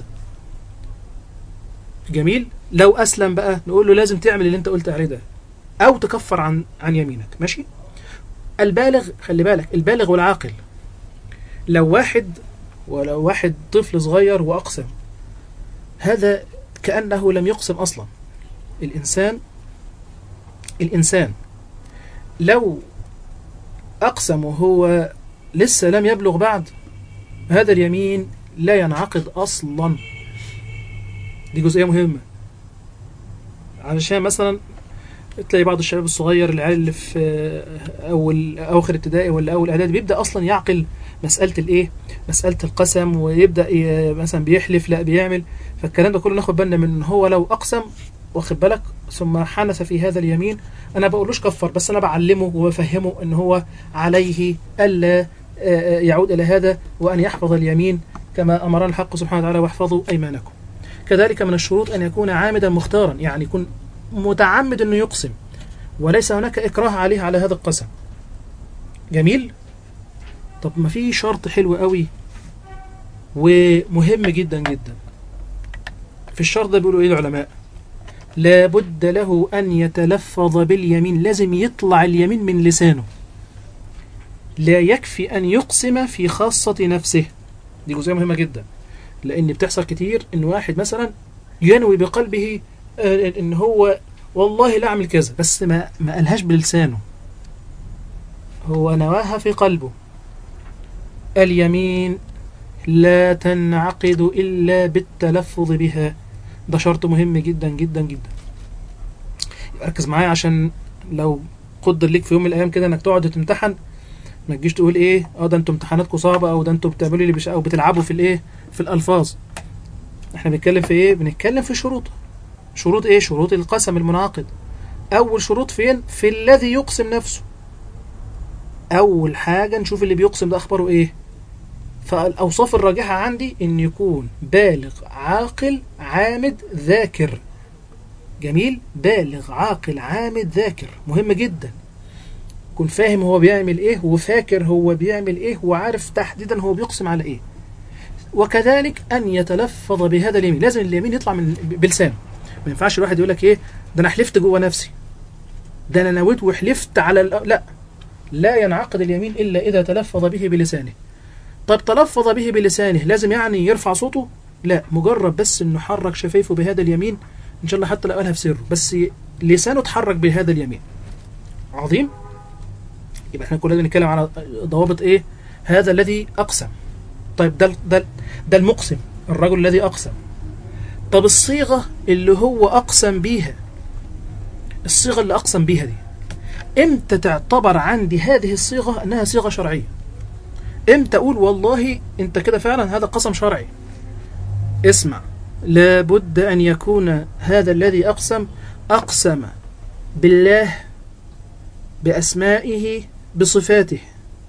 جميل لو اسلم بقى نقول له لازم تعمل اللي انت قلت عليه ده او تكفر عن عن يمينك ماشي البالغ خلي بالك البالغ والعاقل لو واحد ولو واحد طفل صغير واقسم هذا كانه لم يقسم اصلا الانسان الانسان لو اقسم وهو لسه لم يبلغ بعد هذا اليمين لا ينعقد اصلا دي جزئيه مهمه علشان مثلا تلاقي بعض الشباب الصغير العيال اللي في اول اواخر ابتدائي ولا اول اعدادي بيبدا اصلا يعقل مساله الايه مساله القسم ويبدا ي- مثلا بيحلف لا بيعمل فالكلام ده كله ناخد بالنا من إن هو لو اقسم واخد بالك ثم حنث في هذا اليمين انا بقولوش كفر بس انا بعلمه وبفهمه ان هو عليه الا آه، آه، يعود الى هذا وان يحفظ اليمين كما امرنا الحق سبحانه وتعالى واحفظوا ايمانكم كذلك من الشروط أن يكون عامدا مختارا يعني يكون متعمد أنه يقسم وليس هناك إكراه عليه على هذا القسم جميل طب ما في شرط حلو قوي ومهم جدا جدا في الشرط ده بيقولوا ايه العلماء لابد له أن يتلفظ باليمين لازم يطلع اليمين من لسانه لا يكفي أن يقسم في خاصة نفسه دي جزئية مهمة جدا لأن بتحصل كتير إن واحد مثلا ينوي بقلبه آه، إن هو والله لا أعمل كذا بس ما ما قالهاش بلسانه هو نواها في قلبه اليمين لا تنعقد إلا بالتلفظ بها ده شرط مهم جدا جدا جدا يبقى ركز معايا عشان لو قدر ليك في يوم من الأيام كده إنك تقعد تمتحن ما تجيش تقول ايه اه ده انتوا امتحاناتكم صعبه او ده انتوا بتعملوا اللي بش... او بتلعبوا في الايه في الالفاظ احنا بنتكلم في ايه بنتكلم في شروط شروط ايه شروط القسم المنعقد أول شروط فين في الذي يقسم نفسه أول حاجة نشوف اللي بيقسم ده أخباره إيه فالأوصاف الراجحة عندي إن يكون بالغ عاقل عامد ذاكر جميل بالغ عاقل عامد ذاكر مهم جدا يكون فاهم هو بيعمل ايه وفاكر هو بيعمل ايه وعارف تحديدا هو بيقسم على ايه وكذلك ان يتلفظ بهذا اليمين لازم اليمين يطلع من بلسانه ما ينفعش الواحد يقول لك ايه ده انا حلفت جوه نفسي ده انا نويت وحلفت على ال- لا لا ينعقد اليمين الا اذا تلفظ به بلسانه طب تلفظ به بلسانه لازم يعني يرفع صوته لا مجرد بس انه حرك شفايفه بهذا اليمين ان شاء الله حتى لو قالها في سره بس ي- لسانه اتحرك بهذا اليمين عظيم يبقى احنا كلنا بنتكلم على ضوابط ايه هذا الذي اقسم طيب ده ده ده المقسم الرجل الذي اقسم طب الصيغه اللي هو اقسم بيها الصيغه اللي اقسم بيها دي امتى تعتبر عندي هذه الصيغه انها صيغه شرعيه امتى اقول والله انت كده فعلا هذا قسم شرعي اسمع لابد ان يكون هذا الذي اقسم اقسم بالله باسمائه بصفاته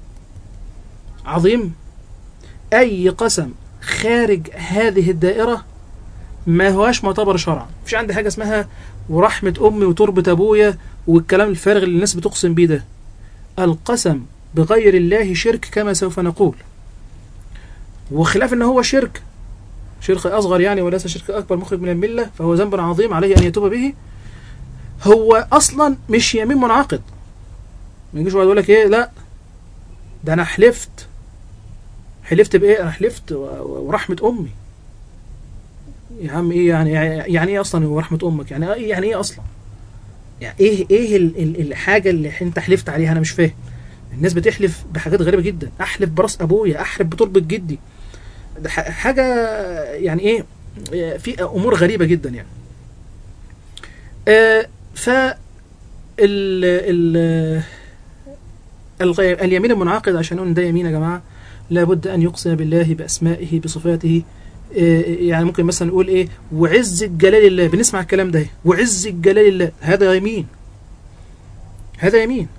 عظيم اي قسم خارج هذه الدائره ما هواش معتبر شرعا مفيش عندي حاجه اسمها ورحمه امي وتربه ابويا والكلام الفارغ اللي الناس بتقسم بيه ده القسم بغير الله شرك كما سوف نقول وخلاف ان هو شرك شرك اصغر يعني وليس شرك اكبر مخرج من المله فهو ذنب عظيم عليه ان يتوب به هو اصلا مش يمين منعقد ما يجيش واحد يقول لك ايه لا ده انا حلفت حلفت بايه انا حلفت و- و- ورحمه امي يا عم ايه يعني يعني ايه اصلا ورحمه امك يعني ايه يعني ايه اصلا يعني ايه ايه ال- ال- الحاجه اللي انت حلفت عليها انا مش فاهم الناس بتحلف بحاجات غريبه جدا احلف براس ابويا احلف بتربه جدي ده ح- حاجه يعني ايه في امور غريبه جدا يعني آه ف ال ال الغ- اليمين المنعقد عشان نقول إن ده يمين يا جماعه لابد ان يقسم بالله باسمائه بصفاته آه، يعني ممكن مثلا نقول ايه وعز جلال الله بنسمع الكلام ده وعز جلال الله هذا يمين هذا يمين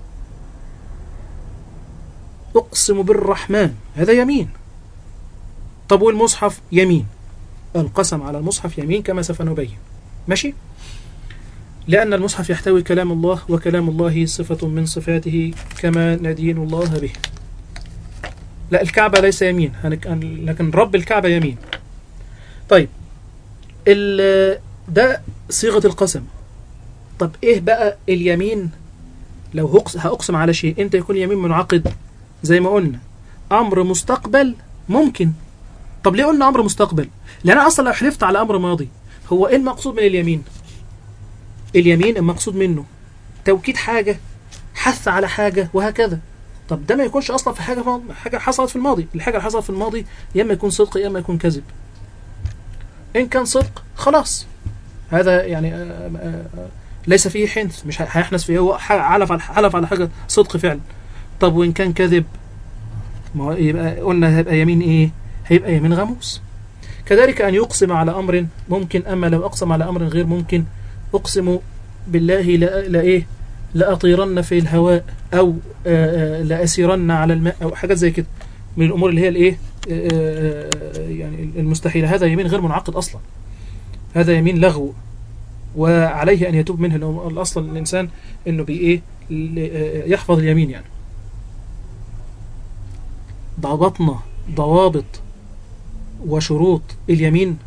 اقسم بالرحمن هذا يمين طب والمصحف يمين القسم على المصحف يمين كما سوف نبين ماشي لأن المصحف يحتوي كلام الله وكلام الله صفة من صفاته كما ندين الله به لا الكعبة ليس يمين هنك- لكن رب الكعبة يمين طيب ال- ده صيغة القسم طب ايه بقى اليمين لو هقس- هأقسم على شيء انت يكون يمين منعقد زي ما قلنا امر مستقبل ممكن طب ليه قلنا امر مستقبل لان انا اصلا لو حلفت على امر ماضي هو ايه المقصود من اليمين اليمين المقصود منه توكيد حاجه حث على حاجه وهكذا طب ده ما يكونش اصلا في حاجه في حاجه حصلت في الماضي الحاجه اللي حصلت في الماضي يا اما يكون صدق يا اما يكون كذب ان كان صدق خلاص هذا يعني آه، آه، آه، ليس فيه حنث مش هيحنث فيه هو ح- حلف على حلف على حاجه صدق فعلا طب وان كان كذب ما هو يبقى قلنا هيبقى يمين ايه هيبقى يمين غموس كذلك ان يقسم على امر ممكن اما لو اقسم على امر غير ممكن اقسم بالله لا, لا ايه لأطيرن في الهواء أو آه، آه، لأسيرن على الماء أو حاجات زي كده من الأمور اللي هي الإيه آه، آه، آه، يعني المستحيلة هذا يمين غير منعقد أصلا هذا يمين لغو وعليه أن يتوب منه لأنه الأصل الإنسان إنه بي إيه ل- آه، يحفظ اليمين يعني ضبطنا ضوابط وشروط اليمين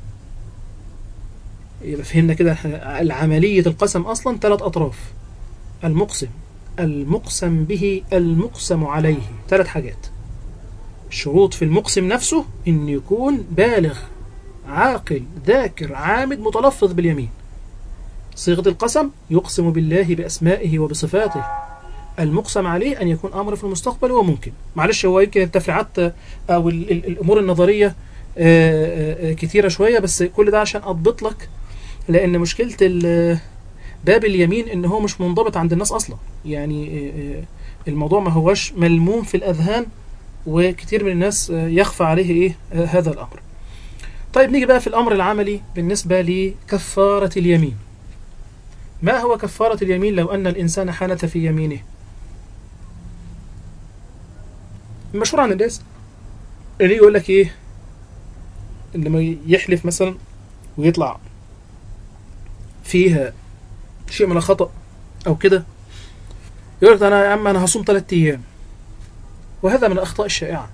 يبقى فهمنا كده إحنا العملية القسم أصلا ثلاث أطراف المقسم المقسم به المقسم عليه ثلاث حاجات الشروط في المقسم نفسه إن يكون بالغ عاقل ذاكر عامد متلفظ باليمين صيغة القسم يقسم بالله بأسمائه وبصفاته المقسم عليه أن يكون أمر في المستقبل وممكن معلش هو يمكن التفريعات آه، أو ال- ال- الأمور النظرية آه، آه، آه، كتيرة شوية بس كل ده عشان أضبط لك لأن مشكلة ال- باب اليمين إن هو مش منضبط عند الناس أصلا يعني آه، آه، الموضوع ما هوش ملموم في الأذهان وكتير من الناس آه، يخفى عليه إيه آه، هذا الأمر طيب نيجي بقى في الأمر العملي بالنسبة لكفارة اليمين ما هو كفارة اليمين لو أن الإنسان حنث في يمينه مشهور عن الناس اللي يقول لك إيه لما يحلف مثلا ويطلع فيها شيء من الخطأ أو كده يقول لك أنا يا عم أنا هصوم ثلاثة أيام وهذا من الأخطاء الشائعة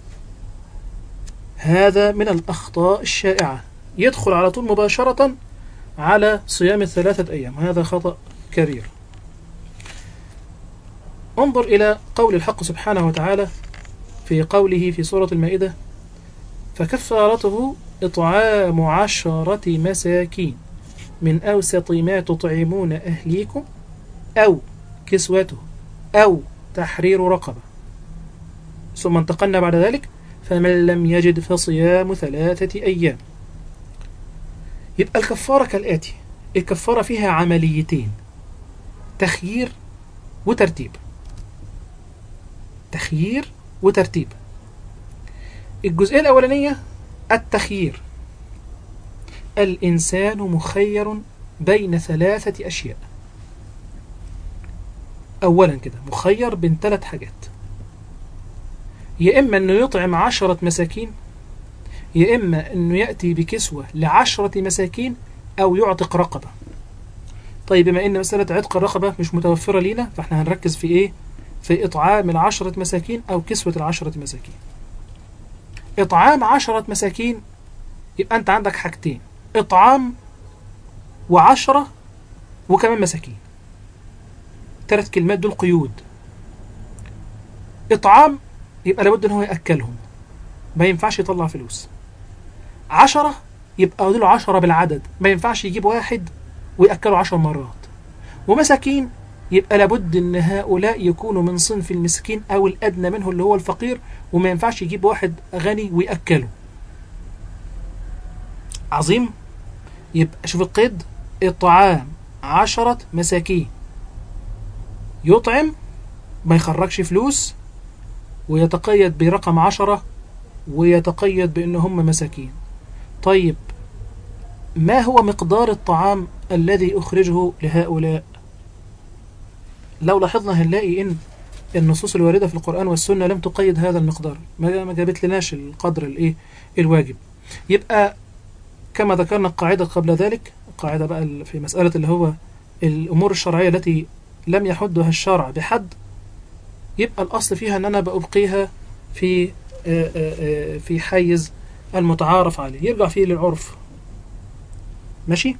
هذا من الأخطاء الشائعة يدخل على طول مباشرة على صيام الثلاثة أيام هذا خطأ كبير انظر إلى قول الحق سبحانه وتعالى في قوله في سورة المائدة فكفارته إطعام عشرة مساكين من أوسط ما تطعمون أهليكم أو كسوته أو تحرير رقبة ثم انتقلنا بعد ذلك فمن لم يجد فصيام ثلاثة أيام يبقى الكفارة كالآتي الكفارة فيها عمليتين تخيير وترتيب تخيير وترتيب الجزئية الأولانية التخيير الإنسان مخير بين ثلاثة أشياء أولا كده مخير بين ثلاث حاجات يا إما أنه يطعم عشرة مساكين يا إما أنه يأتي بكسوة لعشرة مساكين أو يعتق رقبة طيب بما أن مسألة عتق الرقبة مش متوفرة لينا فإحنا هنركز في إيه في إطعام العشرة مساكين أو كسوة العشرة مساكين إطعام عشرة مساكين يبقى أنت عندك حاجتين إطعام وعشرة وكمان مساكين ثلاث كلمات دول قيود إطعام يبقى لابد إن هو يأكلهم ما ينفعش يطلع فلوس عشرة يبقى دول عشرة بالعدد ما ينفعش يجيب واحد ويأكله عشر مرات ومساكين يبقى لابد ان هؤلاء يكونوا من صنف المسكين او الادنى منه اللي هو الفقير وما ينفعش يجيب واحد غني ويأكله عظيم يبقى شوف القيد إطعام عشرة مساكين يطعم ما يخرجش فلوس ويتقيد برقم عشرة ويتقيد بأن هم مساكين طيب ما هو مقدار الطعام الذي أخرجه لهؤلاء لو لاحظنا هنلاقي إن النصوص الواردة في القرآن والسنة لم تقيد هذا المقدار ما ما جابت لناش القدر الإيه الواجب يبقى كما ذكرنا القاعدة قبل ذلك القاعدة بقى في مسألة اللي هو الأمور الشرعية التي لم يحدها الشرع بحد يبقى الأصل فيها أن أنا بأبقيها في آه، آه، آه، في حيز المتعارف عليه يرجع فيه للعرف ماشي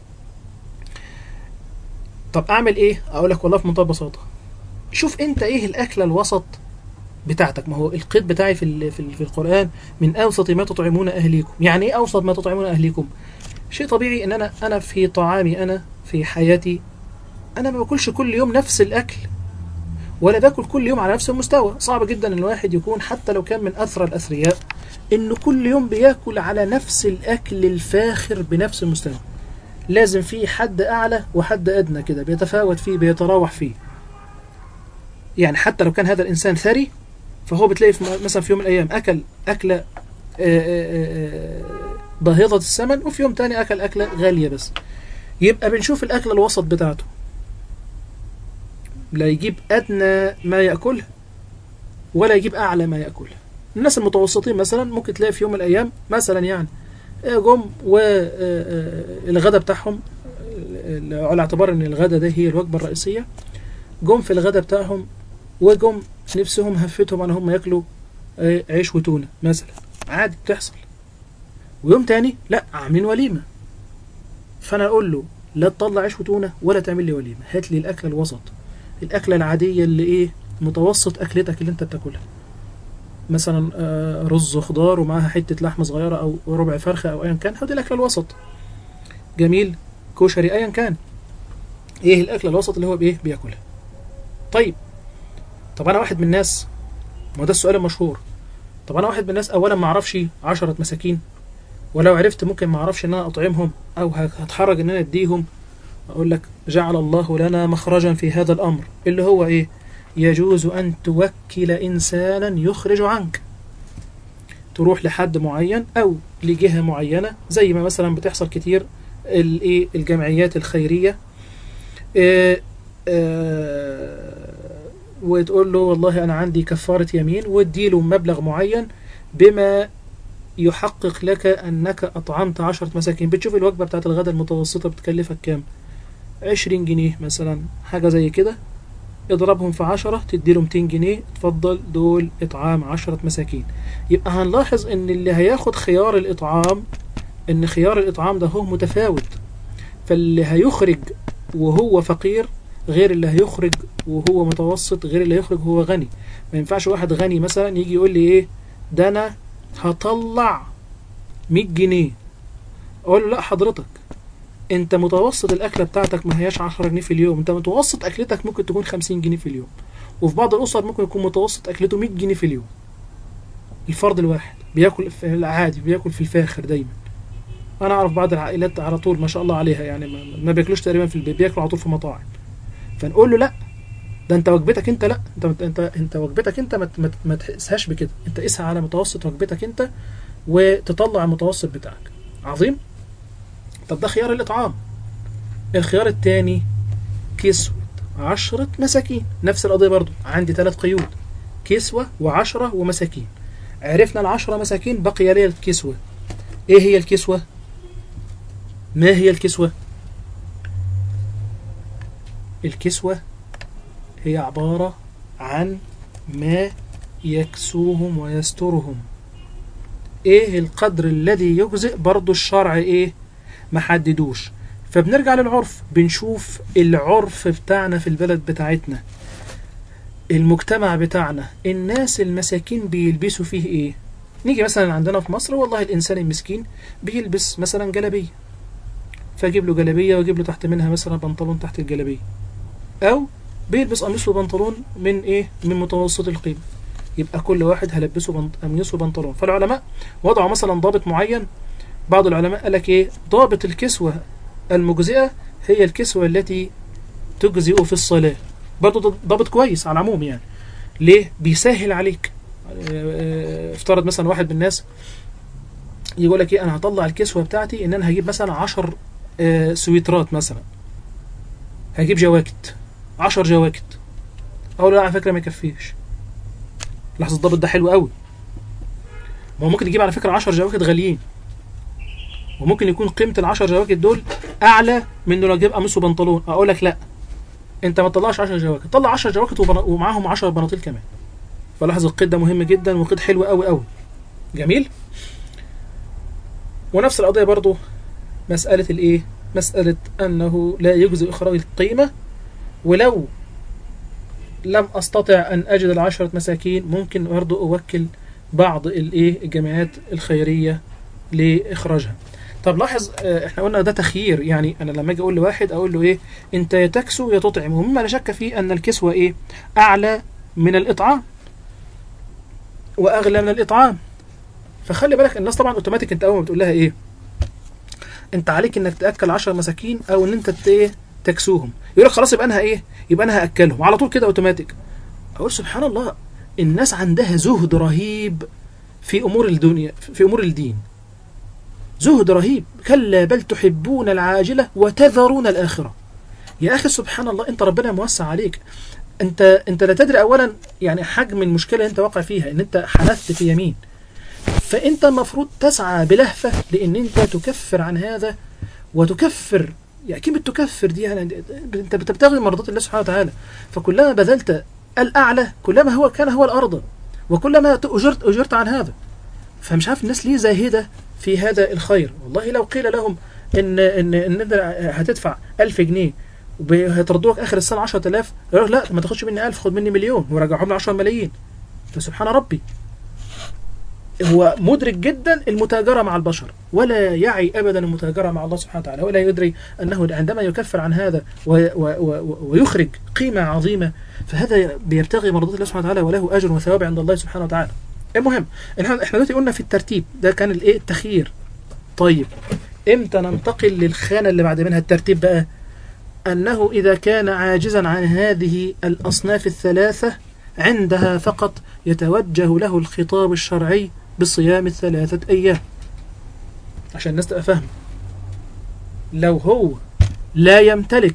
طب أعمل إيه أقول لك والله في منتهى البساطة شوف أنت إيه الأكلة الوسط بتاعتك ما هو القيد بتاعي في ال- في, ال- في القرآن من أوسط ما تطعمون أهليكم يعني إيه أوسط ما تطعمون أهليكم شيء طبيعي ان انا انا في طعامي انا في حياتي انا ما باكلش كل يوم نفس الاكل ولا باكل كل يوم على نفس المستوى صعب جدا ان الواحد يكون حتى لو كان من اثرى الاثرياء انه كل يوم بياكل على نفس الاكل الفاخر بنفس المستوى لازم في حد اعلى وحد ادنى كده بيتفاوت فيه بيتراوح فيه يعني حتى لو كان هذا الانسان ثري فهو بتلاقي في مثلا في يوم من الايام اكل اكله آه، آه، آه، باهظة الثمن وفي يوم تاني أكل أكلة غالية بس يبقى بنشوف الأكلة الوسط بتاعته لا يجيب أدنى ما يأكلها ولا يجيب أعلى ما يأكلها الناس المتوسطين مثلا ممكن تلاقي في يوم من الأيام مثلا يعني آه، جم والغدا بتاعهم آه، على اعتبار ان الغدا ده هي الوجبة الرئيسية جم في الغدا بتاعهم وجم نفسهم هفتهم ان هم ياكلوا آه، عيش وتونة مثلا عادي بتحصل ويوم تاني لا عاملين وليمة فانا اقول له لا تطلع عيش وتونة ولا تعمل لي وليمة هات لي الاكلة الوسط الاكلة العادية اللي ايه متوسط اكلتك اللي انت بتاكلها مثلا آه، رز وخضار ومعاها حتة لحمة صغيرة او ربع فرخة او ايا كان هدي الاكلة الوسط جميل كشري ايا كان ايه الاكلة الوسط اللي هو بايه بياكلها طيب طب انا واحد من الناس ما ده السؤال المشهور طب انا واحد من الناس اولا ما اعرفش عشرة مساكين ولو عرفت ممكن ما اعرفش ان انا اطعمهم او هتحرج ان انا اديهم اقول لك جعل الله لنا مخرجا في هذا الامر اللي هو ايه يجوز ان توكل انسانا يخرج عنك تروح لحد معين او لجهه معينه زي ما مثلا بتحصل كتير الايه الجمعيات الخيريه إيه آه وتقول له والله أنا عندي كفارة يمين واديله مبلغ معين بما يحقق لك أنك أطعمت عشرة مساكين بتشوف الوجبة بتاعت الغداء المتوسطة بتكلفك كام عشرين جنيه مثلا حاجة زي كده اضربهم في عشرة تديله 200 جنيه اتفضل دول إطعام عشرة مساكين يبقى هنلاحظ ان اللي هياخد خيار الإطعام ان خيار الإطعام ده هو متفاوت فاللي هيخرج وهو فقير غير اللي هيخرج وهو متوسط غير اللي هيخرج وهو غني ما ينفعش واحد غني مثلا يجي يقول لي ايه ده انا هطلع 100 جنيه اقول له لا حضرتك انت متوسط الاكله بتاعتك ما هياش 10 جنيه في اليوم انت متوسط اكلتك ممكن تكون 50 جنيه في اليوم وفي بعض الاسر ممكن يكون متوسط اكلته 100 جنيه في اليوم الفرد الواحد بياكل في العادي بياكل في الفاخر دايما انا اعرف بعض العائلات على طول ما شاء الله عليها يعني ما, ما بياكلوش تقريبا في البيت بياكلوا على طول في مطاعم فنقول له لا ده انت وجبتك انت لا انت انت انت وجبتك انت ما ما, ما تقيسهاش بكده انت قيسها على متوسط وجبتك انت وتطلع المتوسط بتاعك عظيم طب ده خيار الاطعام الخيار الثاني كسوة عشرة مساكين نفس القضية برضو عندي ثلاث قيود كسوة وعشرة ومساكين عرفنا العشرة مساكين بقي لي الكسوة ايه هي الكسوة ما هي الكسوة الكسوة هي عبارة عن ما يكسوهم ويسترهم ايه القدر الذي يجزئ برضو الشرع ايه محددوش فبنرجع للعرف بنشوف العرف بتاعنا في البلد بتاعتنا المجتمع بتاعنا الناس المساكين بيلبسوا فيه ايه نيجي مثلا عندنا في مصر والله الانسان المسكين بيلبس مثلا جلابيه فاجيب له جلابيه واجيب له تحت منها مثلا بنطلون تحت الجلابيه او بيلبس قميص وبنطلون من ايه من متوسط القيمه يبقى كل واحد هلبسه بنط... قميص وبنطلون فالعلماء وضعوا مثلا ضابط معين بعض العلماء قال لك ايه ضابط الكسوه المجزئه هي الكسوه التي تجزئ في الصلاه برضه ضابط كويس على العموم يعني ليه بيسهل عليك افترض مثلا واحد من الناس يقول لك ايه انا هطلع الكسوه بتاعتي ان انا هجيب مثلا 10 سويترات مثلا هجيب جواكت 10 جواكت اقول له لا على فكره ما يكفيش لحظه الضابط ده حلو قوي ما هو ممكن يجيب على فكره 10 جواكت غاليين وممكن يكون قيمه ال 10 جواكت دول اعلى من انه لو جيب قميص وبنطلون اقول لك لا انت ما تطلعش 10 جواكت طلع 10 جواكت ومعاهم 10 بناطيل كمان فلاحظ القيد ده مهم جدا وقيد حلو قوي قوي جميل ونفس القضيه برضو مساله الايه مساله انه لا يجزئ اخراج القيمه ولو لم استطع ان اجد العشرة مساكين ممكن برضو اوكل بعض الايه الجمعيات الخيريه لاخراجها طب لاحظ احنا قلنا ده تخيير يعني انا لما اجي اقول لواحد اقول له ايه انت يا تكسو يا تطعم ومما لا شك فيه ان الكسوه ايه اعلى من الاطعام واغلى من الاطعام فخلي بالك الناس طبعا اوتوماتيك انت اول ما بتقول لها ايه انت عليك انك تاكل 10 مساكين او ان انت ايه تكسوهم يقول لك خلاص يبقى انا ايه يبقى انا هاكلهم على طول كده اوتوماتيك اقول سبحان الله الناس عندها زهد رهيب في امور الدنيا في امور الدين زهد رهيب كلا بل تحبون العاجله وتذرون الاخره يا اخي سبحان الله انت ربنا موسع عليك انت انت لا تدري اولا يعني حجم المشكله اللي انت واقع فيها ان انت حلفت في يمين فانت المفروض تسعى بلهفه لان انت تكفر عن هذا وتكفر يعني كلمه تكفر دي يعني انت بتبتغي مرضات الله سبحانه وتعالى فكلما بذلت الاعلى كلما هو كان هو الارض وكلما اجرت اجرت عن هذا فمش عارف الناس ليه زاهده في هذا الخير والله لو قيل لهم ان ان ان انت هتدفع 1000 جنيه وهيطردوك اخر السنه 10000 يقول لا ما تاخدش مني 1000 خد مني مليون ورجعهم لي 10 ملايين فسبحان ربي هو مدرك جدا المتاجرة مع البشر ولا يعي أبدا المتاجرة مع الله سبحانه وتعالى ولا يدري أنه عندما يكفر عن هذا و و و ويخرج قيمة عظيمة فهذا بيبتغي مرضات الله سبحانه وتعالى وله أجر وثواب عند الله سبحانه وتعالى المهم احنا دلوقتي قلنا في الترتيب ده كان الايه التخيير طيب امتى ننتقل للخانة اللي بعد منها الترتيب بقى أنه إذا كان عاجزا عن هذه الأصناف الثلاثة عندها فقط يتوجه له الخطاب الشرعي بصيام الثلاثة أيام عشان الناس تبقى فاهمة لو هو لا يمتلك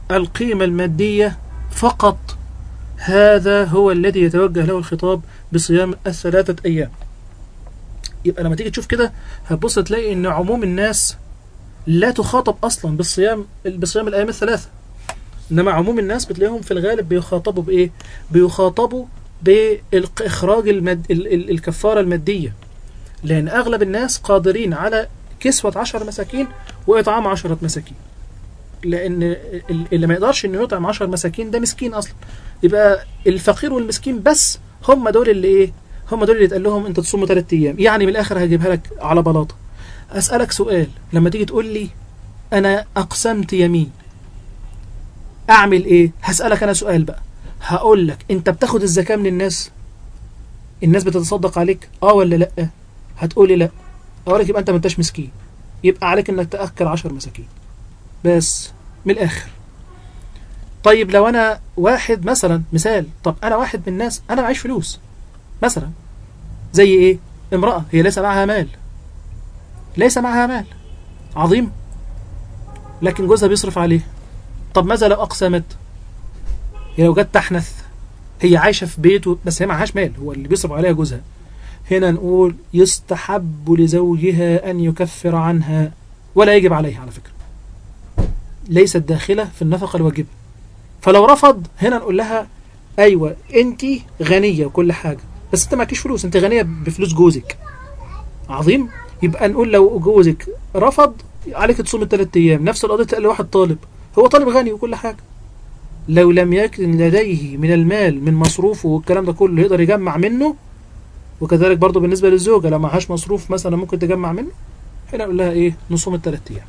القيمة المادية فقط هذا هو الذي يتوجه له الخطاب بصيام الثلاثة أيام يبقى لما تيجي تشوف كده هتبص تلاقي ان عموم الناس لا تخاطب اصلا بالصيام بصيام الايام الثلاثه انما عموم الناس بتلاقيهم في الغالب بيخاطبوا بايه بيخاطبوا باخراج المد... ال... ال... الكفاره الماديه لان اغلب الناس قادرين على كسوه عشر مساكين واطعام عشرة مساكين لان ال- اللي ما يقدرش انه يطعم عشر مساكين ده مسكين اصلا يبقى الفقير والمسكين بس هم دول اللي ايه هم دول اللي اتقال لهم انت تصوموا ثلاث ايام يعني من الاخر هجيبها لك على بلاطه اسالك سؤال لما تيجي تقول لي انا اقسمت يمين اعمل ايه هسالك انا سؤال بقى هقول لك انت بتاخد الزكاه من الناس الناس بتتصدق عليك اه ولا لا هتقولي لا اقول لك يبقى انت ما انتش مسكين يبقى عليك انك تاكل عشر مساكين بس من الاخر طيب لو انا واحد مثلا مثال طب انا واحد من الناس انا معيش فلوس مثلا زي ايه امرأة هي ليس معها مال ليس معها مال عظيم لكن جوزها بيصرف عليه طب ماذا لو أقسمت هي لو جت تحنث هي عايشة في بيته بس هي معهاش مال هو اللي بيصرف عليها جوزها هنا نقول يستحب لزوجها أن يكفر عنها ولا يجب عليها على فكرة ليست داخلة في النفقة الواجبة فلو رفض هنا نقول لها أيوة أنت غنية وكل حاجة بس أنت معكيش فلوس أنت غنية بفلوس جوزك عظيم يبقى نقول لو جوزك رفض عليك تصوم الثلاث أيام نفس القضية تقال لواحد طالب هو طالب غني وكل حاجة لو لم يكن لديه من المال من مصروفه والكلام ده كله يقدر يجمع منه وكذلك برضه بالنسبة للزوجة لو معهاش مصروف مثلا ممكن تجمع منه هنا نقول لها ايه نصوم الثلاث ايام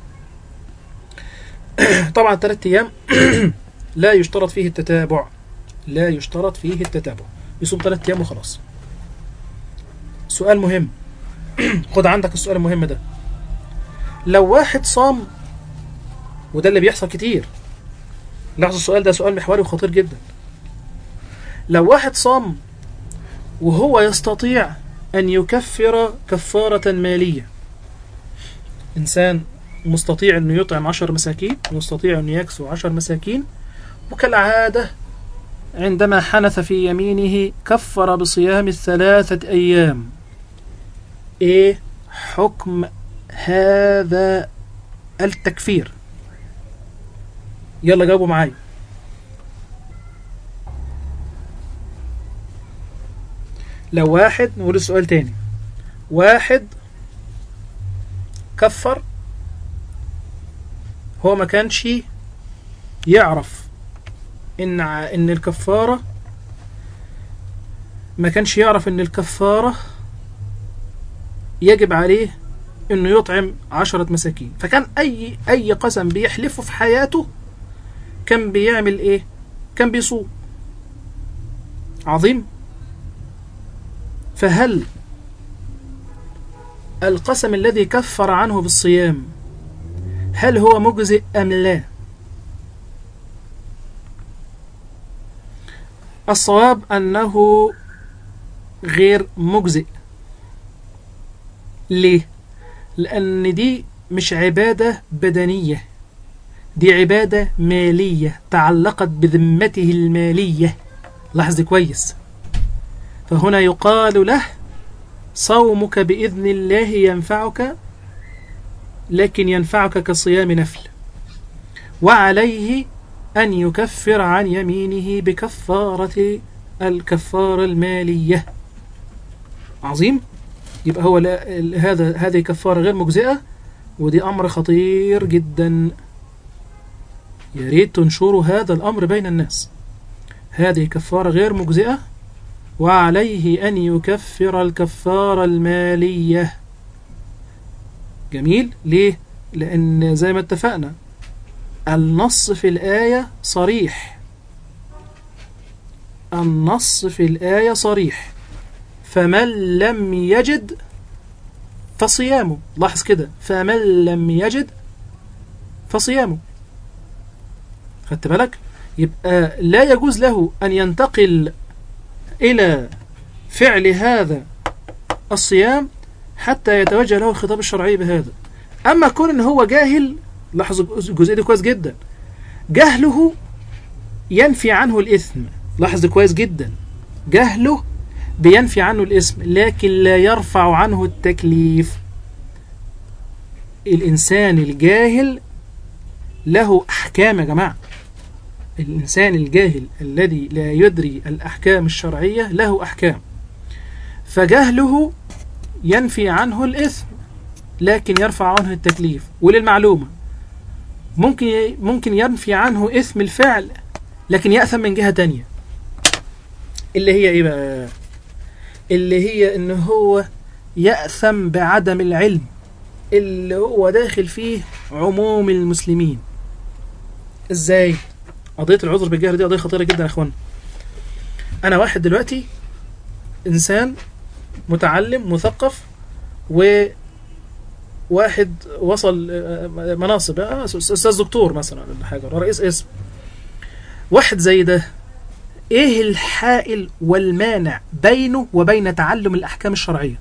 طبعا الثلاث ايام لا يشترط فيه التتابع لا يشترط فيه التتابع يصوم ثلاث ايام وخلاص سؤال مهم خد عندك السؤال المهم ده لو واحد صام وده اللي بيحصل كتير لاحظوا السؤال ده سؤال محوري وخطير جدا لو واحد صام وهو يستطيع أن يكفر كفارة مالية إنسان مستطيع أنه يطعم عشر مساكين مستطيع أنه يكسو عشر مساكين وكالعادة عندما حنث في يمينه كفر بصيام الثلاثة أيام إيه حكم هذا التكفير يلا جاوبوا معايا لو واحد نقول السؤال تاني واحد كفر هو ما كانش يعرف ان ع- ان الكفاره ما كانش يعرف ان الكفاره يجب عليه انه يطعم عشرة مساكين فكان اي اي قسم بيحلفه في حياته كان بيعمل ايه كان بيصوم عظيم فهل القسم الذي كفر عنه بالصيام هل هو مجزئ ام لا الصواب انه غير مجزئ ليه لان دي مش عباده بدنيه دي عباده ماليه تعلقت بذمته الماليه لاحظ كويس فهنا يقال له صومك باذن الله ينفعك لكن ينفعك كصيام نفل وعليه أن يكفر عن يمينه بكفارة الكفارة المالية عظيم يبقى هو لا ال- هذا هذه كفارة غير مجزئة ودي أمر خطير جدا يا ريت تنشروا هذا الأمر بين الناس هذه كفارة غير مجزئة وعليه أن يكفر الكفارة المالية جميل ليه؟ لأن زي ما اتفقنا النص في الآية صريح النص في الآية صريح فمن لم يجد فصيامه لاحظ كده فمن لم يجد فصيامه خدت بالك يبقى لا يجوز له أن ينتقل إلى فعل هذا الصيام حتى يتوجه له الخطاب الشرعي بهذا أما كون إن هو جاهل لاحظوا الجزئية دي كويس جدا جهله ينفي عنه الإثم لاحظ كويس جدا جهله بينفي عنه الاسم لكن لا يرفع عنه التكليف الإنسان الجاهل له أحكام يا جماعة الإنسان الجاهل الذي لا يدري الأحكام الشرعية له أحكام فجهله ينفي عنه الإثم لكن يرفع عنه التكليف وللمعلومة ممكن ممكن ينفي عنه إثم الفعل لكن يأثم من جهة تانية اللي هي إيه بقى اللي هي إن هو يأثم بعدم العلم اللي هو داخل فيه عموم المسلمين ازاي قضيه العذر بالجهل دي قضيه خطيره جدا يا اخوانا انا واحد دلوقتي انسان متعلم مثقف و واحد وصل آه، مناصب آه، استاذ دكتور مثلا ولا حاجه ولا رئيس اسم واحد زي ده ايه الحائل والمانع بينه وبين تعلم الاحكام الشرعيه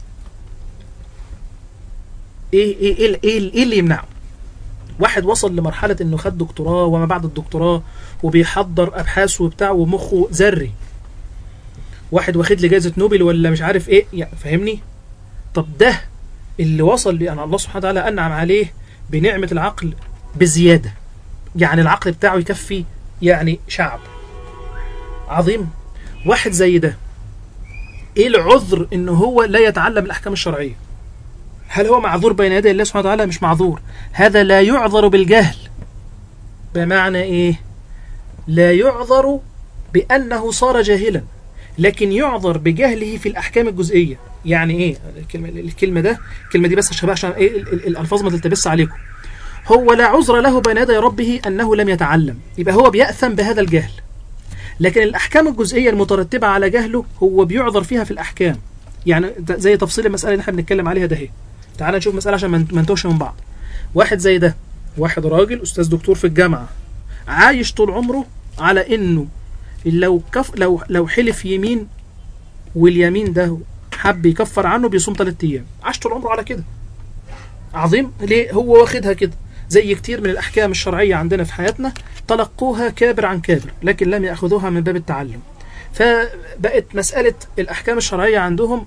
ايه ايه ايه, إيه, إيه اللي يمنعه واحد وصل لمرحله انه خد دكتوراه وما بعد الدكتوراه وبيحضر ابحاث وبتاع ومخه ذري واحد واخد لي جائزه نوبل ولا مش عارف ايه يعني فاهمني طب ده اللي وصل لي انا الله سبحانه وتعالى انعم عليه بنعمه العقل بزياده يعني العقل بتاعه يكفي يعني شعب عظيم واحد زي ده ايه العذر ان هو لا يتعلم الاحكام الشرعيه هل هو معذور بين يدي الله سبحانه وتعالى مش معذور هذا لا يعذر بالجهل بمعنى ايه لا يعذر بانه صار جاهلا لكن يعذر بجهله في الاحكام الجزئيه يعني ايه الكلمه الكلمه ده الكلمه دي بس شباب عشان ايه ال- ال- الالفاظ ما تلتبس عليكم هو لا عذر له بين يدي ربه انه لم يتعلم يبقى هو بيأثم بهذا الجهل لكن الاحكام الجزئيه المترتبه على جهله هو بيعذر فيها في الاحكام يعني ده زي تفصيل المساله اللي احنا بنتكلم عليها ده اهي تعال نشوف مساله عشان ما نت- ما نتوهش من بعض واحد زي ده واحد راجل استاذ دكتور في الجامعه عايش طول عمره على انه لو كف لو لو حلف يمين واليمين ده حب يكفر عنه بيصوم ثلاث ايام عاش طول عمره على كده عظيم ليه هو واخدها كده زي كتير من الاحكام الشرعيه عندنا في حياتنا تلقوها كابر عن كابر لكن لم ياخذوها من باب التعلم فبقت مساله الاحكام الشرعيه عندهم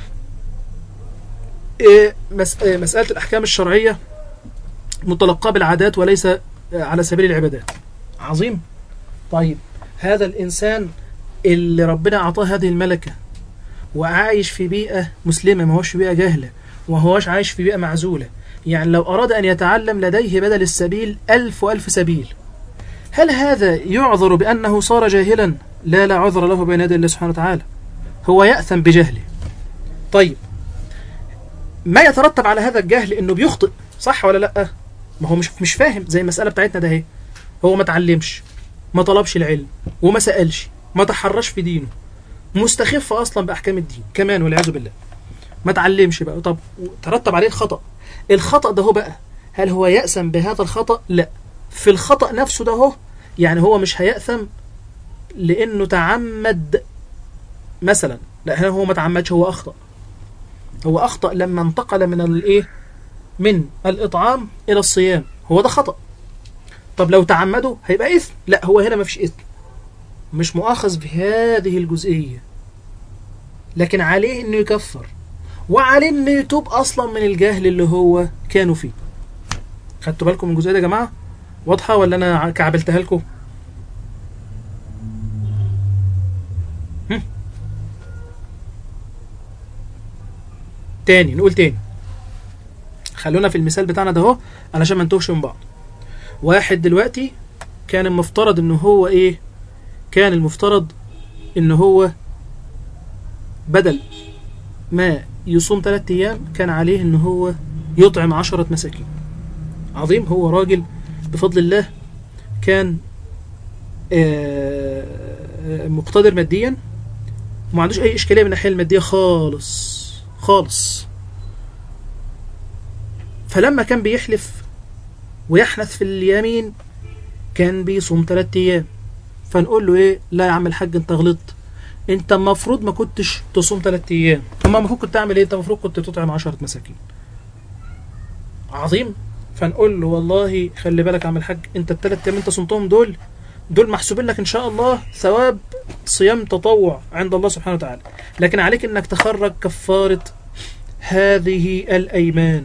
إيه، مس- إيه، مساله الاحكام الشرعيه متلقاه بالعادات وليس آه، على سبيل العبادات عظيم طيب هذا الانسان اللي ربنا اعطاه هذه الملكه وعايش في بيئه مسلمه ما هوش في بيئه جاهله وما هوش عايش في بيئه معزوله يعني لو اراد ان يتعلم لديه بدل السبيل الف والف سبيل هل هذا يعذر بانه صار جاهلا لا لا عذر له بين يدي الله سبحانه وتعالى هو ياثم بجهله طيب ما يترتب على هذا الجهل انه بيخطئ صح ولا لا ما هو مش مش فاهم زي المساله بتاعتنا ده اهي هو ما اتعلمش ما طلبش العلم وما سالش ما تحرش في دينه مستخف اصلا باحكام الدين كمان والعياذ بالله ما اتعلمش بقى طب ترتب عليه الخطا الخطا ده هو بقى هل هو يأسم بهذا الخطا لا في الخطا نفسه ده هو يعني هو مش هيأثم لانه تعمد مثلا لا هو ما تعمدش هو اخطا هو اخطا لما انتقل من الايه من الاطعام الى الصيام هو ده خطا طب لو تعمده هيبقى اثم لا هو هنا ما فيش اثم مش مؤاخذ بهذه الجزئيه لكن عليه انه يكفر وعليه انه يتوب اصلا من الجهل اللي هو كانوا فيه خدتوا بالكم من الجزئيه دي يا جماعه واضحه ولا انا كعبلتها لكم هم؟ تاني نقول تاني خلونا في المثال بتاعنا ده اهو علشان ما نتوهش من بعض واحد دلوقتي كان المفترض ان هو ايه كان المفترض ان هو بدل ما يصوم ثلاثة ايام كان عليه ان هو يطعم عشرة مساكين عظيم هو راجل بفضل الله كان آه، آه، مقتدر ماديا وما عندوش اي اشكاليه من الناحيه الماديه خالص خالص فلما كان بيحلف ويحنث في اليمين كان بيصوم ثلاثة ايام فنقول له ايه لا يا عم الحاج انت غلطت انت المفروض ما كنتش تصوم ثلاثة ايام اما المفروض كنت تعمل ايه انت المفروض كنت تطعم عشرة مساكين عظيم فنقول له والله خلي بالك يا عم الحاج انت الثلاث ايام انت صمتهم دول دول محسوبين لك ان شاء الله ثواب صيام تطوع عند الله سبحانه وتعالى لكن عليك انك تخرج كفارة هذه الايمان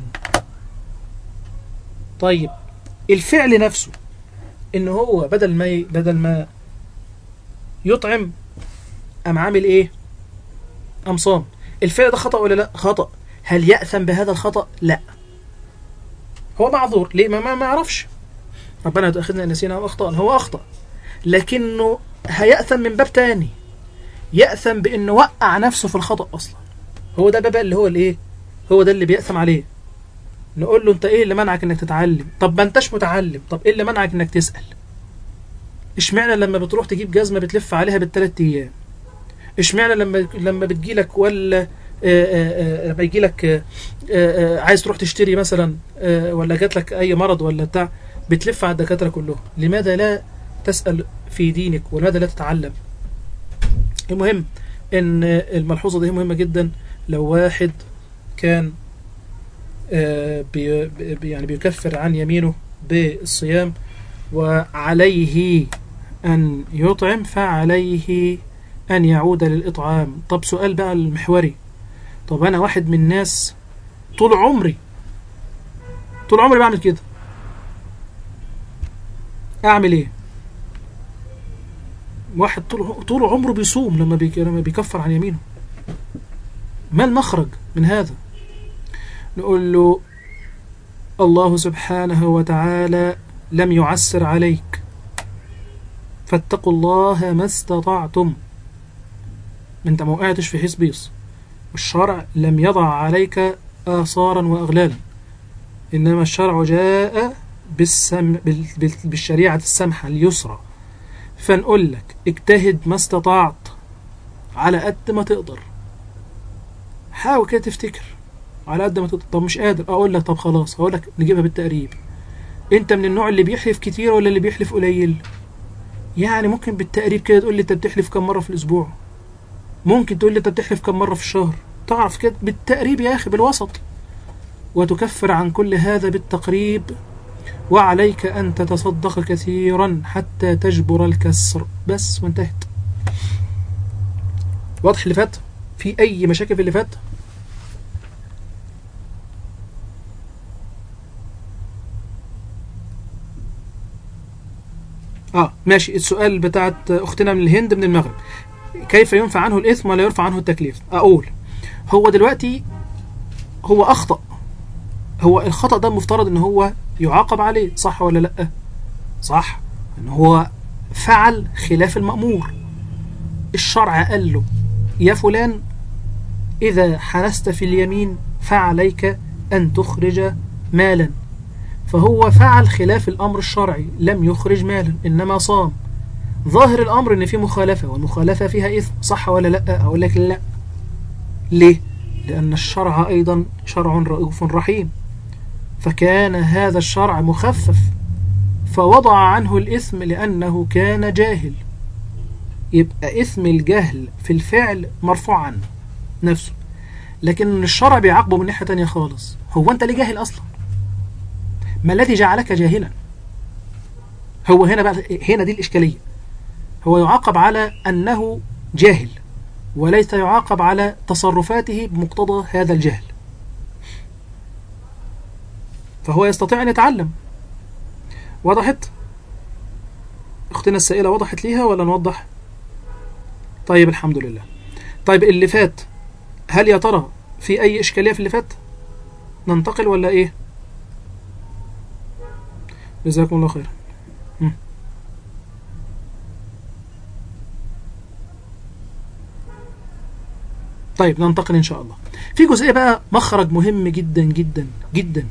طيب الفعل نفسه ان هو بدل ما ي- بدل ما يطعم ام عامل ايه ام صام الفعل ده خطأ ولا لا خطأ هل يأثم بهذا الخطأ لا هو معذور ليه ما ما ما يعرفش ربنا تأخذنا إن نسينا أو أخطأنا هو أخطأ لكنه هيأثم من باب تاني يأثم بأنه وقع نفسه في الخطأ أصلا هو ده الباب اللي هو الإيه هو ده اللي بيأثم عليه نقول له أنت إيه اللي منعك إنك تتعلم طب ما أنتش متعلم طب إيه اللي منعك إنك تسأل اشمعنى لما بتروح تجيب جزمة بتلف عليها بالثلاث أيام اشمعنى لما لما بتجيلك ولا آه، آه، آه، لما يجيلك آه، آه، آه، عايز تروح تشتري مثلا آه، ولا جات لك اي مرض ولا بتاع بتلف على الدكاتره كلهم لماذا لا تسال في دينك ولماذا لا تتعلم المهم ان الملحوظه دي مهمه جدا لو واحد كان آه، بي بي- يعني بيكفر عن يمينه بالصيام وعليه ان يطعم فعليه ان يعود للاطعام طب سؤال بقى المحوري طب انا واحد من الناس طول عمري طول عمري بعمل كده اعمل ايه واحد طول طول عمره بيصوم لما بيك لما بيكفر عن يمينه ما المخرج من هذا نقول له الله سبحانه وتعالى لم يعسر عليك فاتقوا الله ما استطعتم انت ما وقعتش في حيث بيص والشرع لم يضع عليك آثارا وأغلالا إنما الشرع جاء بالسم بال- بال- بالشريعة السمحة اليسرى فنقول لك اجتهد ما استطعت على قد ما تقدر حاول كده تفتكر على قد ما تقدر طب مش قادر اقول لك طب خلاص هقول لك نجيبها بالتقريب انت من النوع اللي بيحلف كتير ولا اللي بيحلف قليل يعني ممكن بالتقريب كده تقول لي انت بتحلف كم مره في الاسبوع ممكن تقول لي انت بتحلف كم مره في الشهر تعرف كده بالتقريب يا اخي بالوسط وتكفر عن كل هذا بالتقريب وعليك أن تتصدق كثيرا حتى تجبر الكسر بس وانتهت واضح اللي فات في أي مشاكل في اللي فات اه ماشي السؤال بتاعت اختنا من الهند من المغرب كيف ينفع عنه الاثم ولا يرفع عنه التكليف اقول هو دلوقتي هو اخطأ هو الخطأ ده المفترض ان هو يعاقب عليه صح ولا لا صح ان هو فعل خلاف المأمور الشرع قال له يا فلان إذا حنست في اليمين فعليك أن تخرج مالا فهو فعل خلاف الأمر الشرعي لم يخرج مالا إنما صام ظاهر الأمر إن في مخالفة والمخالفة فيها إثم صح ولا لا أقول لك لا ليه لأن الشرع أيضا شرع رؤوف رحيم فكان هذا الشرع مخفف فوضع عنه الإثم لأنه كان جاهل يبقى إثم الجهل في الفعل مرفوع عنه نفسه لكن الشرع بيعاقبه من ناحية تانية خالص هو أنت ليه جاهل أصلا ما الذي جعلك جاهلا هو هنا بقى هنا دي الإشكالية هو يعاقب على أنه جاهل وليس يعاقب على تصرفاته بمقتضى هذا الجهل فهو يستطيع أن يتعلم وضحت أختنا السائلة وضحت ليها ولا نوضح طيب الحمد لله طيب اللي فات هل يا ترى في أي إشكالية في اللي فات ننتقل ولا إيه جزاكم الله خير م. طيب ننتقل إن شاء الله في جزئية بقى مخرج مهم جدا جدا جدا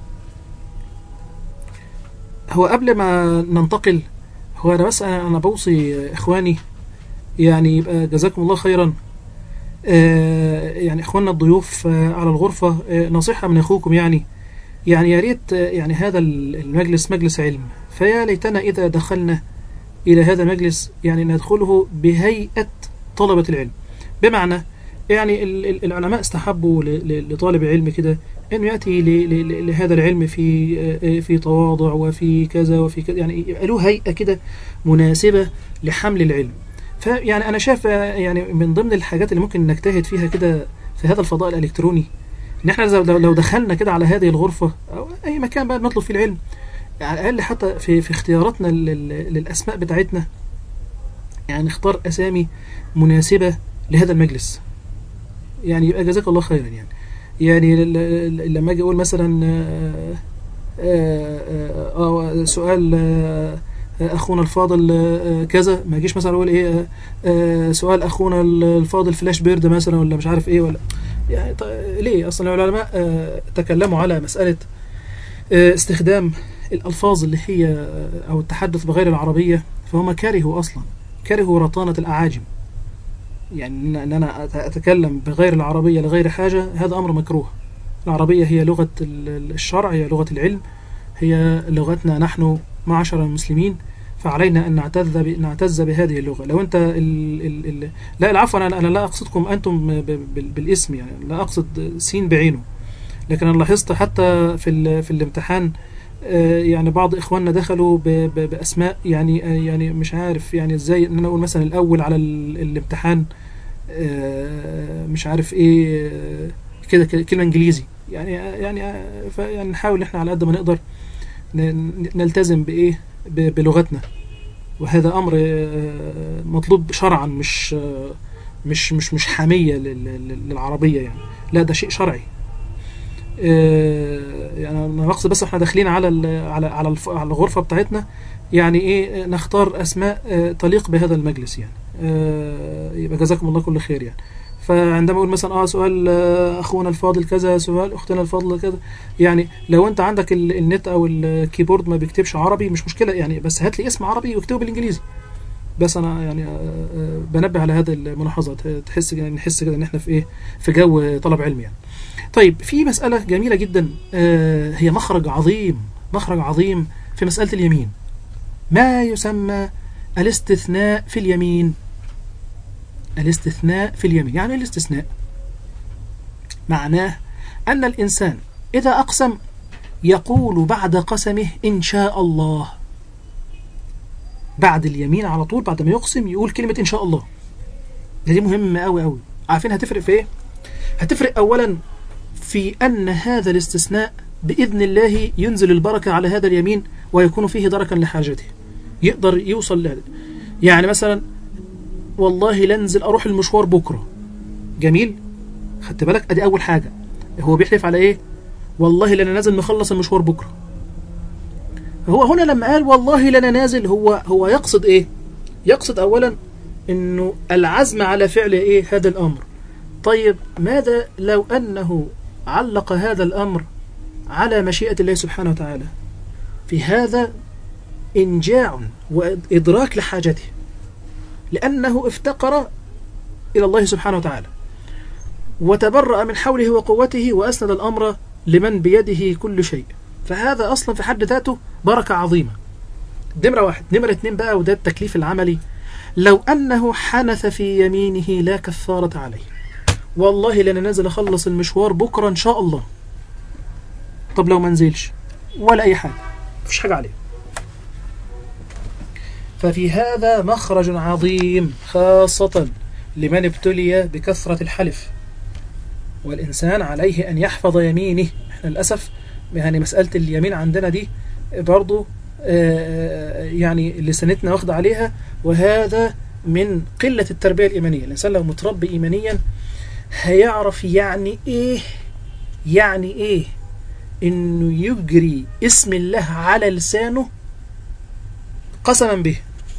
هو قبل ما ننتقل هو أنا بس أنا أنا بوصي إخواني يعني يبقى جزاكم الله خيرا آه يعني إخواننا الضيوف آه على الغرفة آه نصيحة من أخوكم يعني يعني يا ريت آه يعني هذا المجلس مجلس علم فيا ليتنا إذا دخلنا إلى هذا المجلس يعني ندخله بهيئة طلبة العلم بمعنى يعني ال- ال- العلماء استحبوا ل- ل- لطالب العلم كده انه ياتي ل- ل- ل- لهذا العلم في آه، في تواضع وفي كذا وفي كذا يعني يبقى له هيئه كده مناسبه لحمل العلم فيعني انا شايف آه، يعني من ضمن الحاجات اللي ممكن نجتهد فيها كده في هذا الفضاء الالكتروني ان احنا لو- لو لو دخلنا كده على هذه الغرفه او اي مكان بقى نطلب فيه العلم على الاقل حتى في في اختياراتنا لل- للاسماء بتاعتنا يعني نختار اسامي مناسبه لهذا المجلس يعني يبقى جزاك الله خيرا يعني يعني ل- ل- لما اجي اقول مثلا آه، آه، آه، آه، سؤال آه، آه، اخونا الفاضل آه، كذا ما اجيش مثلا اقول ايه آه، آه، سؤال اخونا الفاضل فلاش بيرد مثلا ولا مش عارف ايه ولا يعني ط- ليه اصلا العلماء آه، تكلموا على مساله آه، استخدام الالفاظ اللي هي آه، او التحدث بغير العربيه فهم كرهوا اصلا كرهوا رطانه الاعاجم يعني إن- ان انا أت- اتكلم بغير العربيه لغير حاجه هذا امر مكروه العربيه هي لغه ال- ال- الشرع هي لغه العلم هي لغتنا نحن معشر المسلمين فعلينا ان نعتز ب- نعتز بهذه اللغه لو انت ال ال ال لا العفو انا انا لا اقصدكم انتم ب- بال- بالاسم يعني لا اقصد سين بعينه لكن انا لاحظت حتى في ال- في الامتحان آه، يعني بعض اخواننا دخلوا ب- ب- باسماء يعني آه، يعني مش عارف يعني ازاي ان انا اقول مثلا الاول على ال- الامتحان آه، مش عارف ايه آه، كده كده كلمه انجليزي يعني يعني آه، ف- يعني نحاول ان احنا على قد ما نقدر ن- نلتزم بايه ب- بلغتنا وهذا امر آه، مطلوب شرعا مش آه، مش مش مش حاميه لل- لل- للعربيه يعني لا ده شيء شرعي آه، يعني انا بقصد بس احنا داخلين على ال- على على الف- على الغرفه بتاعتنا يعني ايه نختار اسماء آه، تليق بهذا المجلس يعني آه، يبقى جزاكم الله كل خير يعني فعندما اقول مثلا اه سؤال آه، اخونا الفاضل كذا سؤال اختنا الفاضله كذا يعني لو انت عندك ال- النت او الكيبورد ما بيكتبش عربي مش مشكله يعني بس هات لي اسم عربي واكتبه بالانجليزي بس انا يعني آه، آه، بنبه على هذه الملاحظه تحس كده- نحس كده ان احنا في ايه في جو طلب علم يعني طيب في مسألة جميلة جدا آه، هي مخرج عظيم مخرج عظيم في مسألة اليمين ما يسمى الاستثناء في اليمين الاستثناء في اليمين يعني إيه الاستثناء معناه أن الإنسان إذا أقسم يقول بعد قسمه إن شاء الله بعد اليمين على طول بعد ما يقسم يقول كلمة إن شاء الله دي مهمة أوي أوي عارفين هتفرق في إيه؟ هتفرق أولا في أن هذا الاستثناء بإذن الله ينزل البركة على هذا اليمين ويكون فيه دركا لحاجته يقدر يوصل لهذا يعني مثلا والله لنزل أروح المشوار بكرة جميل خدت بالك أدي أول حاجة هو بيحلف على إيه والله لنا نازل نخلص المشوار بكرة هو هنا لما قال والله لنا نازل هو هو يقصد إيه يقصد أولا إنه العزم على فعل إيه هذا الأمر طيب ماذا لو أنه علق هذا الأمر على مشيئة الله سبحانه وتعالى في هذا إنجاع وإدراك لحاجته لأنه افتقر إلى الله سبحانه وتعالى وتبرأ من حوله وقوته وأسند الأمر لمن بيده كل شيء فهذا أصلا في حد ذاته بركة عظيمة نمرة واحد نمرة اتنين بقى وده التكليف العملي لو أنه حنث في يمينه لا كفارة عليه والله لأنا نازل أخلص المشوار بكرة إن شاء الله طب لو ما نزلش ولا أي حاجة مفيش حاجة عليه ففي هذا مخرج عظيم خاصة لمن ابتلي بكثرة الحلف والإنسان عليه أن يحفظ يمينه احنا للأسف يعني مسألة اليمين عندنا دي برضو آه، يعني لسانتنا واخدة عليها وهذا من قلة التربية الإيمانية الإنسان لو متربي إيمانيا هيعرف يعني إيه يعني إيه إنه يجري اسم الله على لسانه قسما به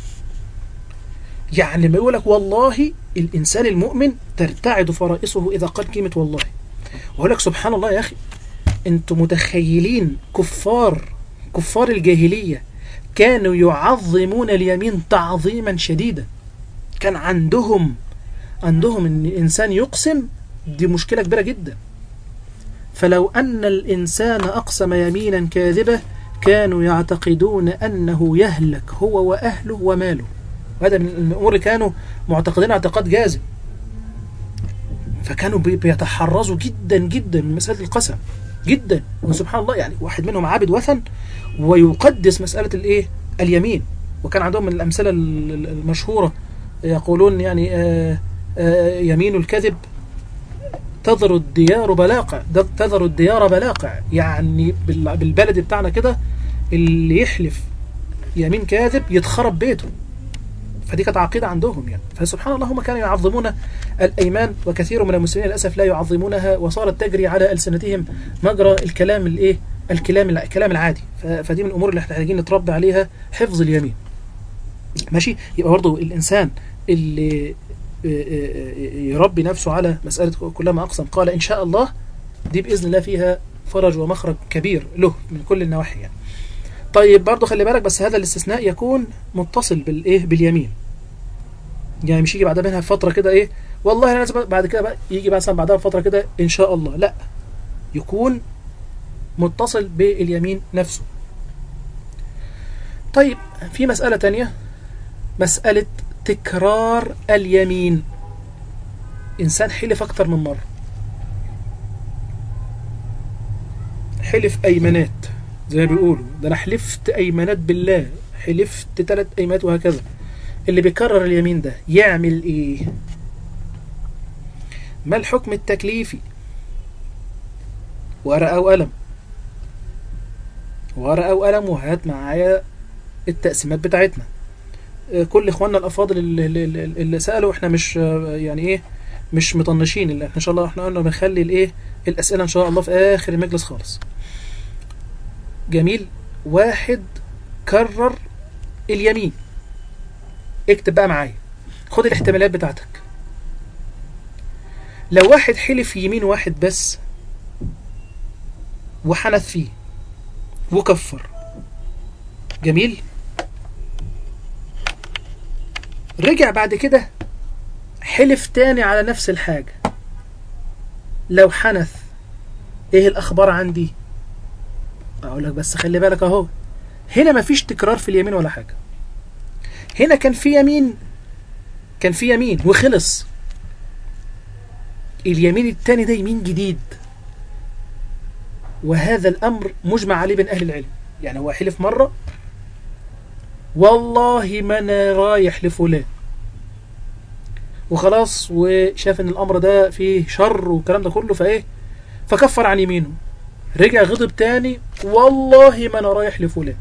يعني لما يقول لك والله الإنسان المؤمن ترتعد فرائصه إذا قال كلمة والله وأقول لك سبحان الله يا أخي أنتم متخيلين كفار كفار الجاهلية كانوا يعظمون اليمين تعظيما شديدا كان عندهم عندهم ان الانسان يقسم دي مشكله كبيره جدا فلو ان الانسان اقسم يمينا كاذبه كانوا يعتقدون انه يهلك هو واهله وماله وهذا من الامور اللي كانوا معتقدين اعتقاد جازم فكانوا بي- بيتحرزوا جدا جدا من مساله القسم جدا وسبحان الله يعني واحد منهم عابد وثن ويقدس مسألة الايه اليمين وكان عندهم من الأمثلة ال- ال- المشهورة يقولون يعني آه، آه، يمين الكذب تذر الديار بلاقع ده- تذر الديار بلاقع يعني بال- بالبلد بتاعنا كده اللي يحلف يمين كاذب يتخرب بيته فدي كانت عقيدة عندهم يعني فسبحان الله هم كانوا يعظمون الأيمان وكثير من المسلمين للأسف لا يعظمونها وصارت تجري على ألسنتهم مجرى الكلام الإيه الكلام الكلام العادي ف- فدي من الأمور اللي احنا محتاجين نتربى عليها حفظ اليمين ماشي يبقى برضه الإنسان اللي آه، آه، يربي نفسه على مسألة كلما أقسم قال إن شاء الله دي بإذن الله فيها فرج ومخرج كبير له من كل النواحي يعني طيب برضه خلي بالك بس هذا الاستثناء يكون متصل بالايه باليمين يعني مش يجي بعدها منها فتره كده ايه والله انا لازم بعد كده بقى يجي مثلا بعدها فتره كده ان شاء الله لا يكون متصل باليمين نفسه طيب في مسألة تانية مسألة تكرار اليمين إنسان حلف أكتر من مرة حلف أيمانات زي ما بيقولوا ده أنا حلفت أيمانات بالله حلفت ثلاث أيمانات وهكذا اللي بيكرر اليمين ده يعمل إيه ما الحكم التكليفي ورقة وقلم ورقة وقلم وهات معايا التقسيمات بتاعتنا آه، كل اخواننا الافاضل اللي, اللي, اللي سالوا احنا مش آه، يعني ايه مش مطنشين اللي احنا ان شاء الله احنا قلنا بنخلي الايه الاسئله ان شاء الله في اخر المجلس خالص جميل واحد كرر اليمين اكتب بقى معايا خد الاحتمالات بتاعتك لو واحد حلف يمين واحد بس وحنث فيه وكفر جميل رجع بعد كده حلف تاني على نفس الحاجة لو حنث ايه الاخبار عندي اقول لك بس خلي بالك اهو هنا مفيش تكرار في اليمين ولا حاجة هنا كان في يمين كان في يمين وخلص اليمين التاني ده يمين جديد وهذا الامر مجمع عليه بين اهل العلم يعني هو حلف مرة والله ما انا رايح لفلان وخلاص وشاف ان الامر ده فيه شر والكلام ده كله فايه فكفر عن يمينه رجع غضب تاني والله ما انا رايح لفلان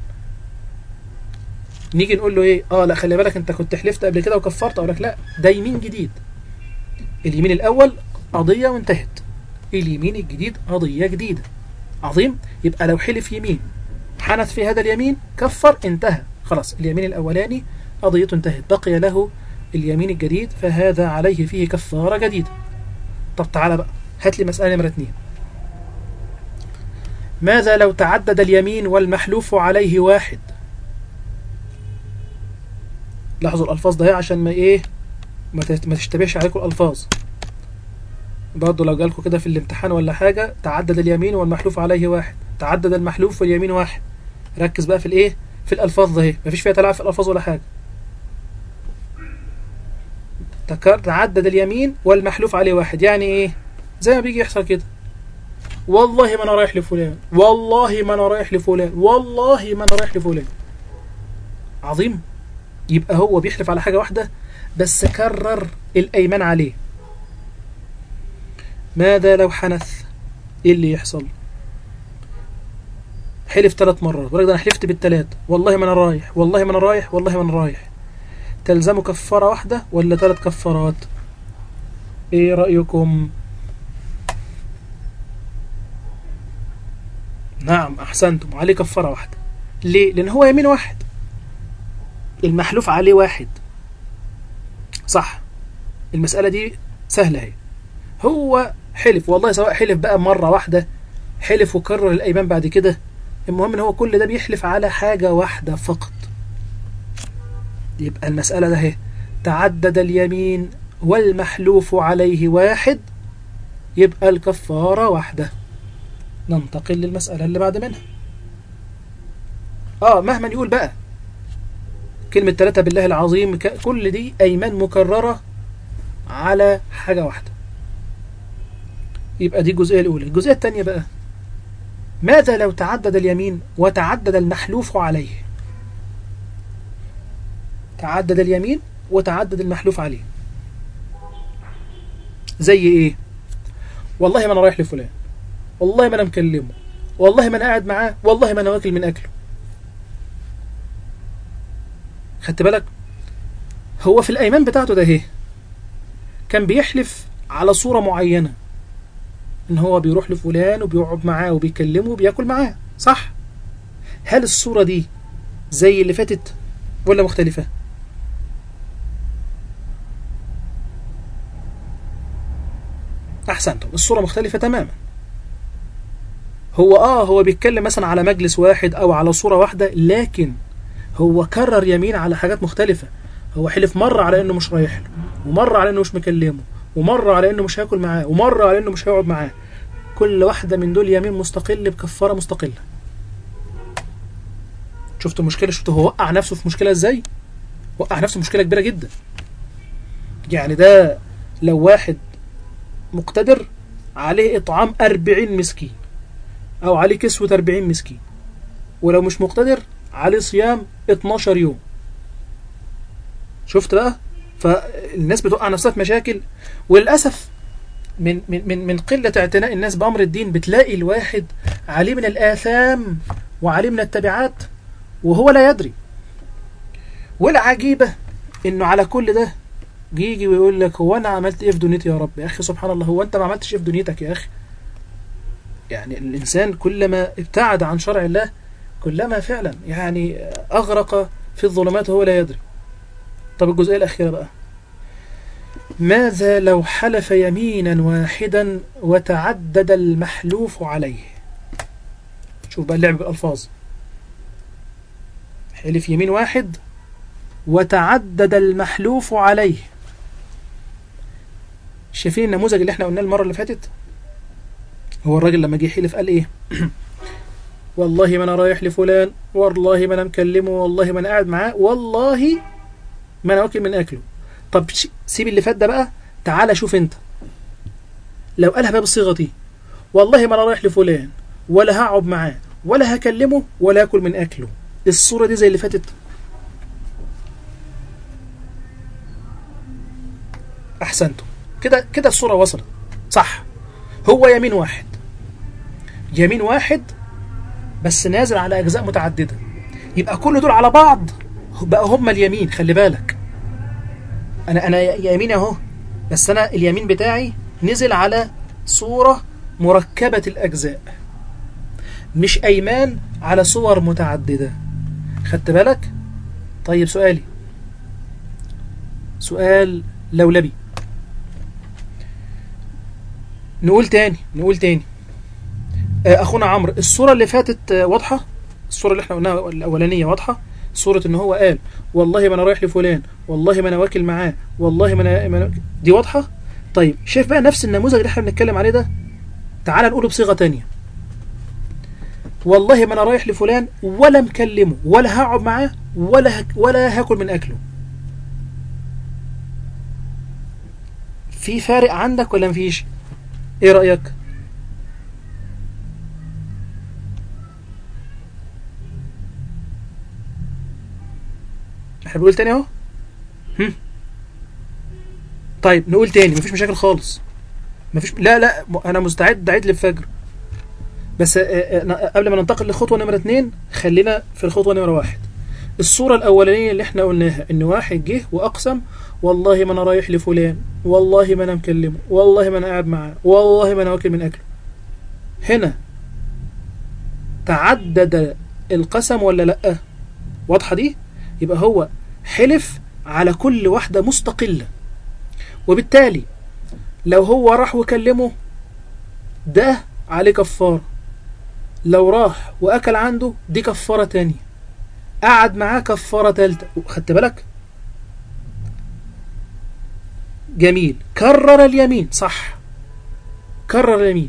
نيجي نقول له ايه اه لا خلي بالك انت كنت حلفت قبل كده وكفرت اقول لك لا ده يمين جديد اليمين الاول قضيه وانتهت اليمين الجديد قضيه جديده عظيم يبقى لو حلف يمين حنث في هذا اليمين كفر انتهى خلاص اليمين الاولاني قضيته انتهت بقي له اليمين الجديد فهذا عليه فيه كفاره جديده طب تعالى بقى هات لي مساله نمره اتنين ماذا لو تعدد اليمين والمحلوف عليه واحد لاحظوا الالفاظ ده عشان ما ايه ما تت- ما تشتبهش عليكم الالفاظ برضه لو جالكم كده في الامتحان ولا حاجه تعدد اليمين والمحلوف عليه واحد تعدد المحلوف واليمين واحد ركز بقى في الايه في الالفاظ ده مفيش فيها تلاعب في الالفاظ ولا حاجه تكر- تعدد اليمين والمحلوف عليه واحد يعني ايه زي ما بيجي يحصل كده والله ما انا رايح لفلان والله ما انا رايح لفلان والله ما انا رايح لفلان عظيم يبقى هو بيحلف على حاجة واحدة بس كرر الأيمان عليه ماذا لو حنث ايه اللي يحصل حلف ثلاث مرات بقول لك ده انا حلفت بالثلاث والله ما انا رايح والله ما انا رايح والله ما انا رايح تلزمه كفارة واحدة ولا ثلاث كفارات ايه رأيكم نعم احسنتم عليه كفارة واحدة ليه لان هو يمين واحد المحلوف عليه واحد صح المسألة دي سهلة هي هو حلف والله سواء حلف بقى مرة واحدة حلف وكرر الأيمان بعد كده المهم ان هو كل ده بيحلف على حاجة واحدة فقط يبقى المسألة ده هي تعدد اليمين والمحلوف عليه واحد يبقى الكفارة واحدة ننتقل للمسألة اللي بعد منها اه مهما يقول بقى كلمة ثلاثة بالله العظيم ك- كل دي أيمان مكررة على حاجة واحدة يبقى دي الجزئية الأولى الجزئية الثانية بقى ماذا لو تعدد اليمين وتعدد المحلوف عليه تعدد اليمين وتعدد المحلوف عليه زي ايه والله ما انا رايح لفلان والله ما انا مكلمه والله ما انا قاعد معاه والله ما انا واكل من اكله خدت بالك هو في الايمان بتاعته ده اهي كان بيحلف على صورة معينة ان هو بيروح لفلان وبيقعد معاه وبيكلمه وبياكل معاه صح هل الصورة دي زي اللي فاتت ولا مختلفة احسنتم الصورة مختلفة تماما هو اه هو بيتكلم مثلا على مجلس واحد او على صورة واحدة لكن هو كرر يمين على حاجات مختلفة هو حلف مرة على انه مش رايح له ومرة على انه مش مكلمه ومرة على انه مش هياكل معاه ومرة على انه مش هيقعد معاه كل واحدة من دول يمين مستقل بكفارة مستقلة شفتوا المشكلة شفتوا هو وقع نفسه في مشكلة ازاي وقع نفسه في مشكلة كبيرة جدا يعني ده لو واحد مقتدر عليه إطعام أربعين مسكين أو عليه كسوة أربعين مسكين ولو مش مقتدر عليه صيام 12 يوم شفت بقى فالناس بتوقع نفسها في مشاكل وللأسف من من من من قلة اعتناء الناس بأمر الدين بتلاقي الواحد عليه من الآثام وعليه من التبعات وهو لا يدري والعجيبة إنه على كل ده يجي ويقول لك هو أنا عملت إيه في دنيتي يا رب يا أخي سبحان الله هو أنت ما عملتش إيه في دنيتك يا أخي يعني الإنسان كلما ابتعد عن شرع الله كلما فعلا يعني أغرق في الظلمات وهو لا يدري طب الجزئية الأخيرة بقى ماذا لو حلف يمينا واحدا وتعدد المحلوف عليه شوف بقى اللعب بالألفاظ حلف يمين واحد وتعدد المحلوف عليه شايفين النموذج اللي احنا قلناه المرة اللي فاتت هو الراجل لما جه يحلف قال ايه والله ما انا رايح لفلان والله ما انا مكلمه والله ما انا قاعد معاه والله ما انا واكل من اكله طب ش- سيب اللي فات ده بقى تعالى شوف انت لو قالها بقى بالصيغه دي والله ما انا رايح لفلان ولا هقعد معاه ولا هكلمه ولا اكل من اكله الصوره دي زي اللي فاتت احسنتم كده كده الصوره وصلت صح هو يمين واحد يمين واحد بس نازل على اجزاء متعدده يبقى كل دول على بعض بقى هم اليمين خلي بالك انا انا يمين اهو بس انا اليمين بتاعي نزل على صوره مركبه الاجزاء مش ايمان على صور متعدده خدت بالك طيب سؤالي سؤال لولبي نقول تاني نقول تاني آه، اخونا عمرو الصوره اللي فاتت آه، واضحه الصوره اللي احنا قلناها الاولانيه واضحه صوره ان هو قال والله ما انا رايح لفلان والله ما انا واكل معاه والله ما انا, ما أنا دي واضحه طيب شايف بقى نفس النموذج اللي احنا بنتكلم عليه ده تعال نقوله بصيغه تانية والله ما انا رايح لفلان ولا مكلمه ولا هقعد معاه ولا هك ولا هاكل من اكله في فارق عندك ولا مفيش ايه رايك احنا بنقول تاني اهو هم. طيب نقول تاني مفيش مشاكل خالص مفيش لا لا م- انا مستعد اعيد للفجر بس آه، آه، ن- قبل ما ننتقل لخطوه نمره اتنين خلينا في الخطوه نمره واحد الصوره الاولانيه اللي احنا قلناها ان واحد جه واقسم والله ما انا رايح لفلان والله ما انا مكلمه والله ما انا قاعد معاه والله ما انا واكل من اكله هنا تعدد القسم ولا لا واضحه دي يبقى هو حلف على كل واحدة مستقلة وبالتالي لو هو راح وكلمه ده عليه كفارة لو راح وأكل عنده دي كفارة تانية قعد معاه كفارة تالتة خدت بالك جميل كرر اليمين صح كرر اليمين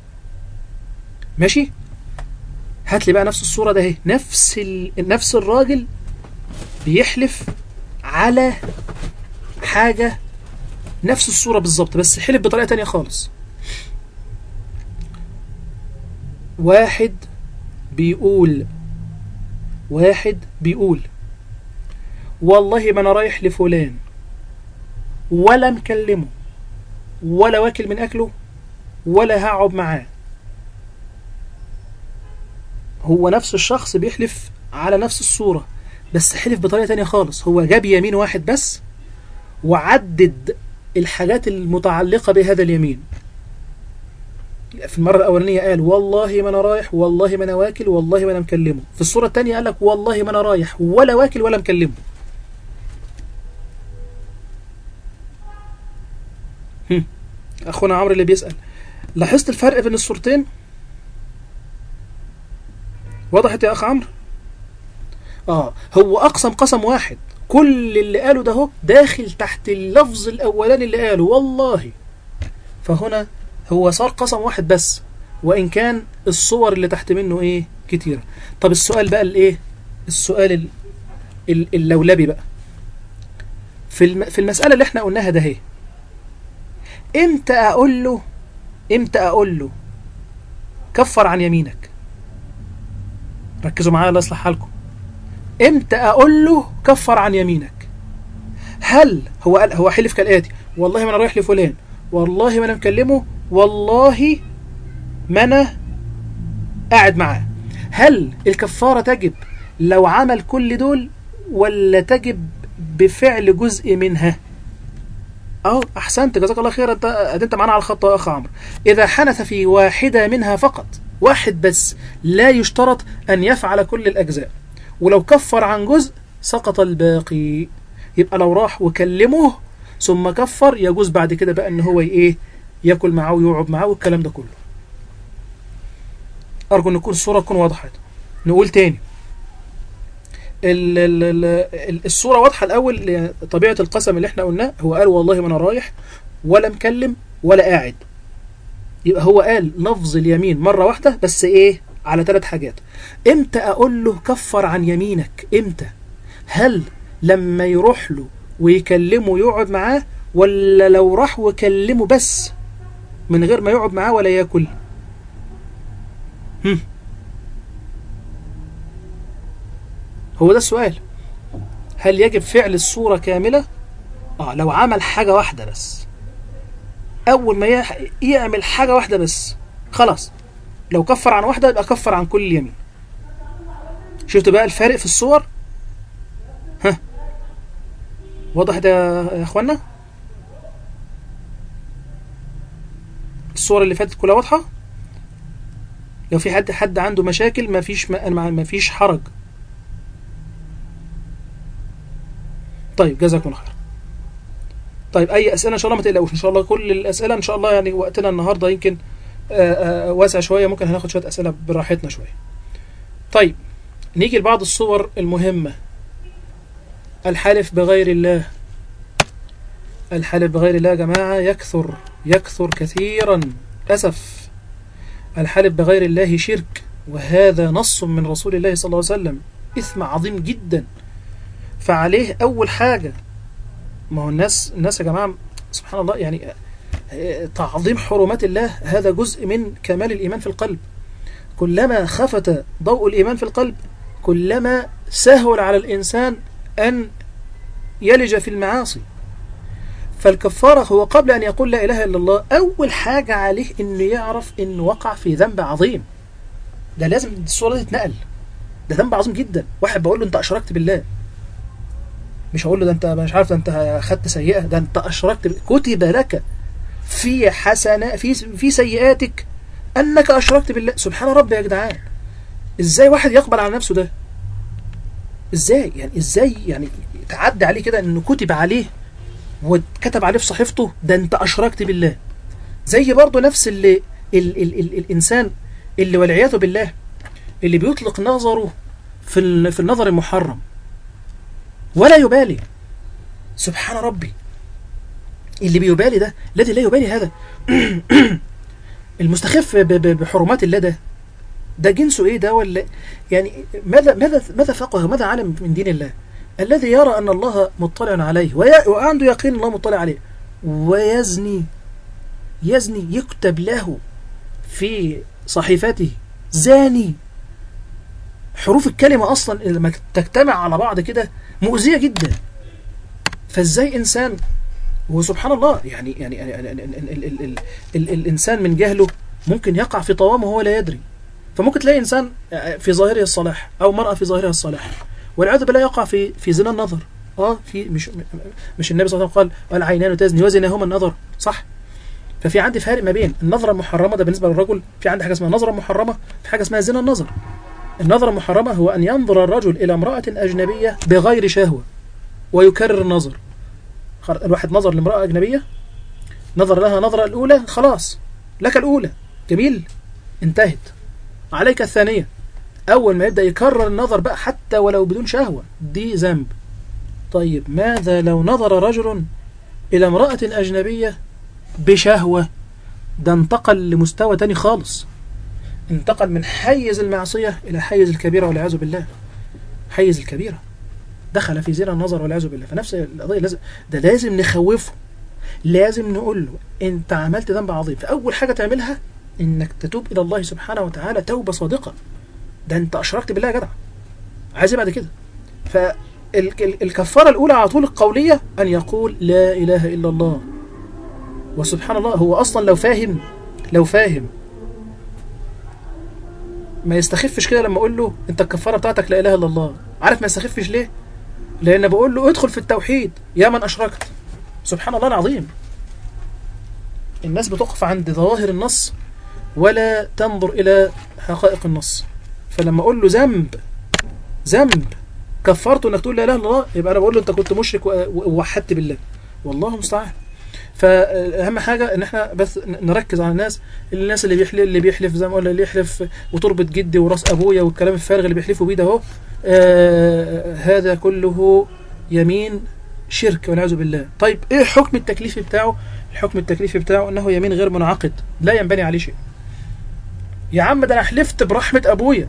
ماشي هات لي بقى نفس الصورة ده اهي نفس ال... نفس الراجل بيحلف على حاجة نفس الصورة بالظبط بس حلف بطريقة تانية خالص واحد بيقول واحد بيقول والله ما انا رايح لفلان ولا مكلمه ولا واكل من اكله ولا هقعد معاه هو نفس الشخص بيحلف على نفس الصورة بس حلف بطريقة تانية خالص هو جاب يمين واحد بس وعدد الحاجات المتعلقة بهذا اليمين في المرة الأولانية قال والله ما أنا رايح والله ما أنا واكل والله ما أنا مكلمه في الصورة الثانية قال لك والله ما أنا رايح ولا واكل ولا مكلمه هم. أخونا عمرو اللي بيسأل لاحظت الفرق بين الصورتين وضحت يا أخ عمرو آه هو أقسم قسم واحد كل اللي قاله ده هو داخل تحت اللفظ الأولاني اللي قاله والله فهنا هو صار قسم واحد بس وإن كان الصور اللي تحت منه إيه كتيرة طب السؤال بقى الإيه السؤال ال- ال- اللولبي بقى في الم... في المسألة اللي احنا قلناها ده هي امتى أقول له امتى أقول له كفر عن يمينك ركزوا معايا الله يصلح حالكم امتى اقول له كفر عن يمينك هل هو قال هو حلف كالاتي والله ما انا رايح لفلان والله ما انا مكلمه والله ما انا قاعد معاه هل الكفاره تجب لو عمل كل دول ولا تجب بفعل جزء منها اه احسنت جزاك الله خير انت انت معانا على الخط يا اخ عمرو اذا حنث في واحده منها فقط واحد بس لا يشترط ان يفعل كل الاجزاء ولو كفر عن جزء سقط الباقي يبقى لو راح وكلمه ثم كفر يجوز بعد كده بقى ان هو ايه ياكل معاه ويقعد معاه والكلام ده كله ارجو ان تكون الصوره تكون وضحت نقول تاني ال- ال- ال- الصوره واضحه الاول طبيعه القسم اللي احنا قلناه هو قال والله ما انا رايح ولا مكلم ولا قاعد يبقى هو قال لفظ اليمين مره واحده بس ايه على ثلاث حاجات امتى اقول له كفر عن يمينك امتى هل لما يروح له ويكلمه ويقعد معاه ولا لو راح وكلمه بس من غير ما يقعد معاه ولا ياكل هم. هو ده السؤال هل يجب فعل الصورة كاملة اه لو عمل حاجة واحدة بس اول ما يح- يعمل حاجة واحدة بس خلاص لو كفر عن واحدة يبقى كفر عن كل اليمين شفت بقى الفارق في الصور ها واضح ده يا اخوانا الصور اللي فاتت كلها واضحة لو في حد حد عنده مشاكل ما فيش ما فيش حرج طيب جزاكم الله خير طيب اي اسئله ان شاء الله ما تقلقوش ان شاء الله كل الاسئله ان شاء الله يعني وقتنا النهارده يمكن آه، آه، واسع شويه ممكن هناخد شويه اسئله براحتنا شويه طيب نيجي لبعض الصور المهمه الحلف بغير الله الحلف بغير الله يا جماعه يكثر يكثر كثيرا اسف الحلف بغير الله شرك وهذا نص من رسول الله صلى الله عليه وسلم اثم عظيم جدا فعليه اول حاجه ما هو الناس الناس يا جماعه سبحان الله يعني آه، تعظيم حرمات الله هذا جزء من كمال الايمان في القلب كلما خفت ضوء الايمان في القلب كلما سهل على الانسان ان يلج في المعاصي فالكفاره هو قبل ان يقول لا اله الا الله اول حاجه عليه انه يعرف انه وقع في ذنب عظيم ده لازم الصوره دي تتنقل ده ذنب عظيم جدا واحد بقول له انت اشركت بالله مش هقول له ده انت مش عارف ده انت خدت سيئه ده انت اشركت ب- كتب لك في حسنة في في سيئاتك انك اشركت بالله سبحان ربي يا جدعان ازاي واحد يقبل على نفسه ده ازاي يعني ازاي يعني تعدي عليه كده انه كتب عليه واتكتب عليه في صحيفته ده انت اشركت بالله زي برضه نفس اللي ال ال ال الانسان اللي والعياذ بالله اللي بيطلق نظره في ال- في النظر المحرم ولا يبالي سبحان ربي اللي بيبالي ده الذي لا يبالي هذا المستخف ب- ب- بحرمات الله ده ده جنسه ايه ده ولا يعني ماذا ماذا ماذا فقه ماذا علم من دين الله الذي يرى ان الله مطلع عليه وي- وعنده يقين الله مطلع عليه ويزني يزني يكتب له في صحيفته زاني حروف الكلمة أصلا لما تجتمع على بعض كده مؤذية جدا فازاي إنسان وسبحان الله يعني يعني يعني- يعني- ال- ال- ال- ال- ال- الإنسان من جهله ممكن يقع في طوام وهو لا يدري فممكن تلاقي إنسان في ظاهره الصلاح أو مرأة في ظاهرها الصلاح والعياذ بالله يقع في في زنا النظر اه في مش مش النبي صلى الله عليه وسلم قال العينان تزني وزناهما النظر صح ففي عندي فارق ما بين النظرة المحرمة ده بالنسبة للرجل في عندي حاجة اسمها نظرة محرمة في حاجة اسمها زنا النظر النظرة المحرمة هو أن ينظر الرجل إلى امرأة أجنبية بغير شهوة ويكرر النظر خر- الواحد نظر لامرأة أجنبية نظر لها نظرة الأولى خلاص لك الأولى جميل انتهت عليك الثانية أول ما يبدأ يكرر النظر بقى حتى ولو بدون شهوة دي ذنب طيب ماذا لو نظر رجل إلى امرأة أجنبية بشهوة ده انتقل لمستوى تاني خالص انتقل من حيز المعصية إلى حيز الكبيرة والعياذ بالله حيز الكبيرة دخل في زنا النظر والعياذ بالله فنفس القضية لازم ده لازم نخوفه لازم نقول له انت عملت ذنب عظيم فأول حاجة تعملها انك تتوب إلى الله سبحانه وتعالى توبة صادقة ده انت أشركت بالله يا جدع عايز ايه بعد كده فالكفارة الأولى على طول القولية أن يقول لا إله إلا الله وسبحان الله هو أصلا لو فاهم لو فاهم ما يستخفش كده لما أقول له أنت الكفارة بتاعتك لا إله إلا الله عارف ما يستخفش ليه؟ لأن بقول له ادخل في التوحيد يا من أشركت سبحان الله العظيم الناس بتقف عند ظواهر النص ولا تنظر إلى حقائق النص فلما أقول له ذنب ذنب كفرته انك تقول لا اله الا الله يبقى انا بقول له انت كنت مشرك و- و- ووحدت بالله والله المستعان فاهم حاجه ان احنا بس نركز على الناس الناس اللي بيحلف اللي بيحلف زي ما قلنا اللي يحلف وتربط جدي وراس ابويا والكلام الفارغ اللي بيحلفوا بيه ده اهو آه هذا كله يمين شرك والعياذ بالله طيب ايه الحكم التكليفي بتاعه الحكم التكليفي بتاعه انه يمين غير منعقد لا ينبني عليه شيء يا عم ده انا حلفت برحمه ابويا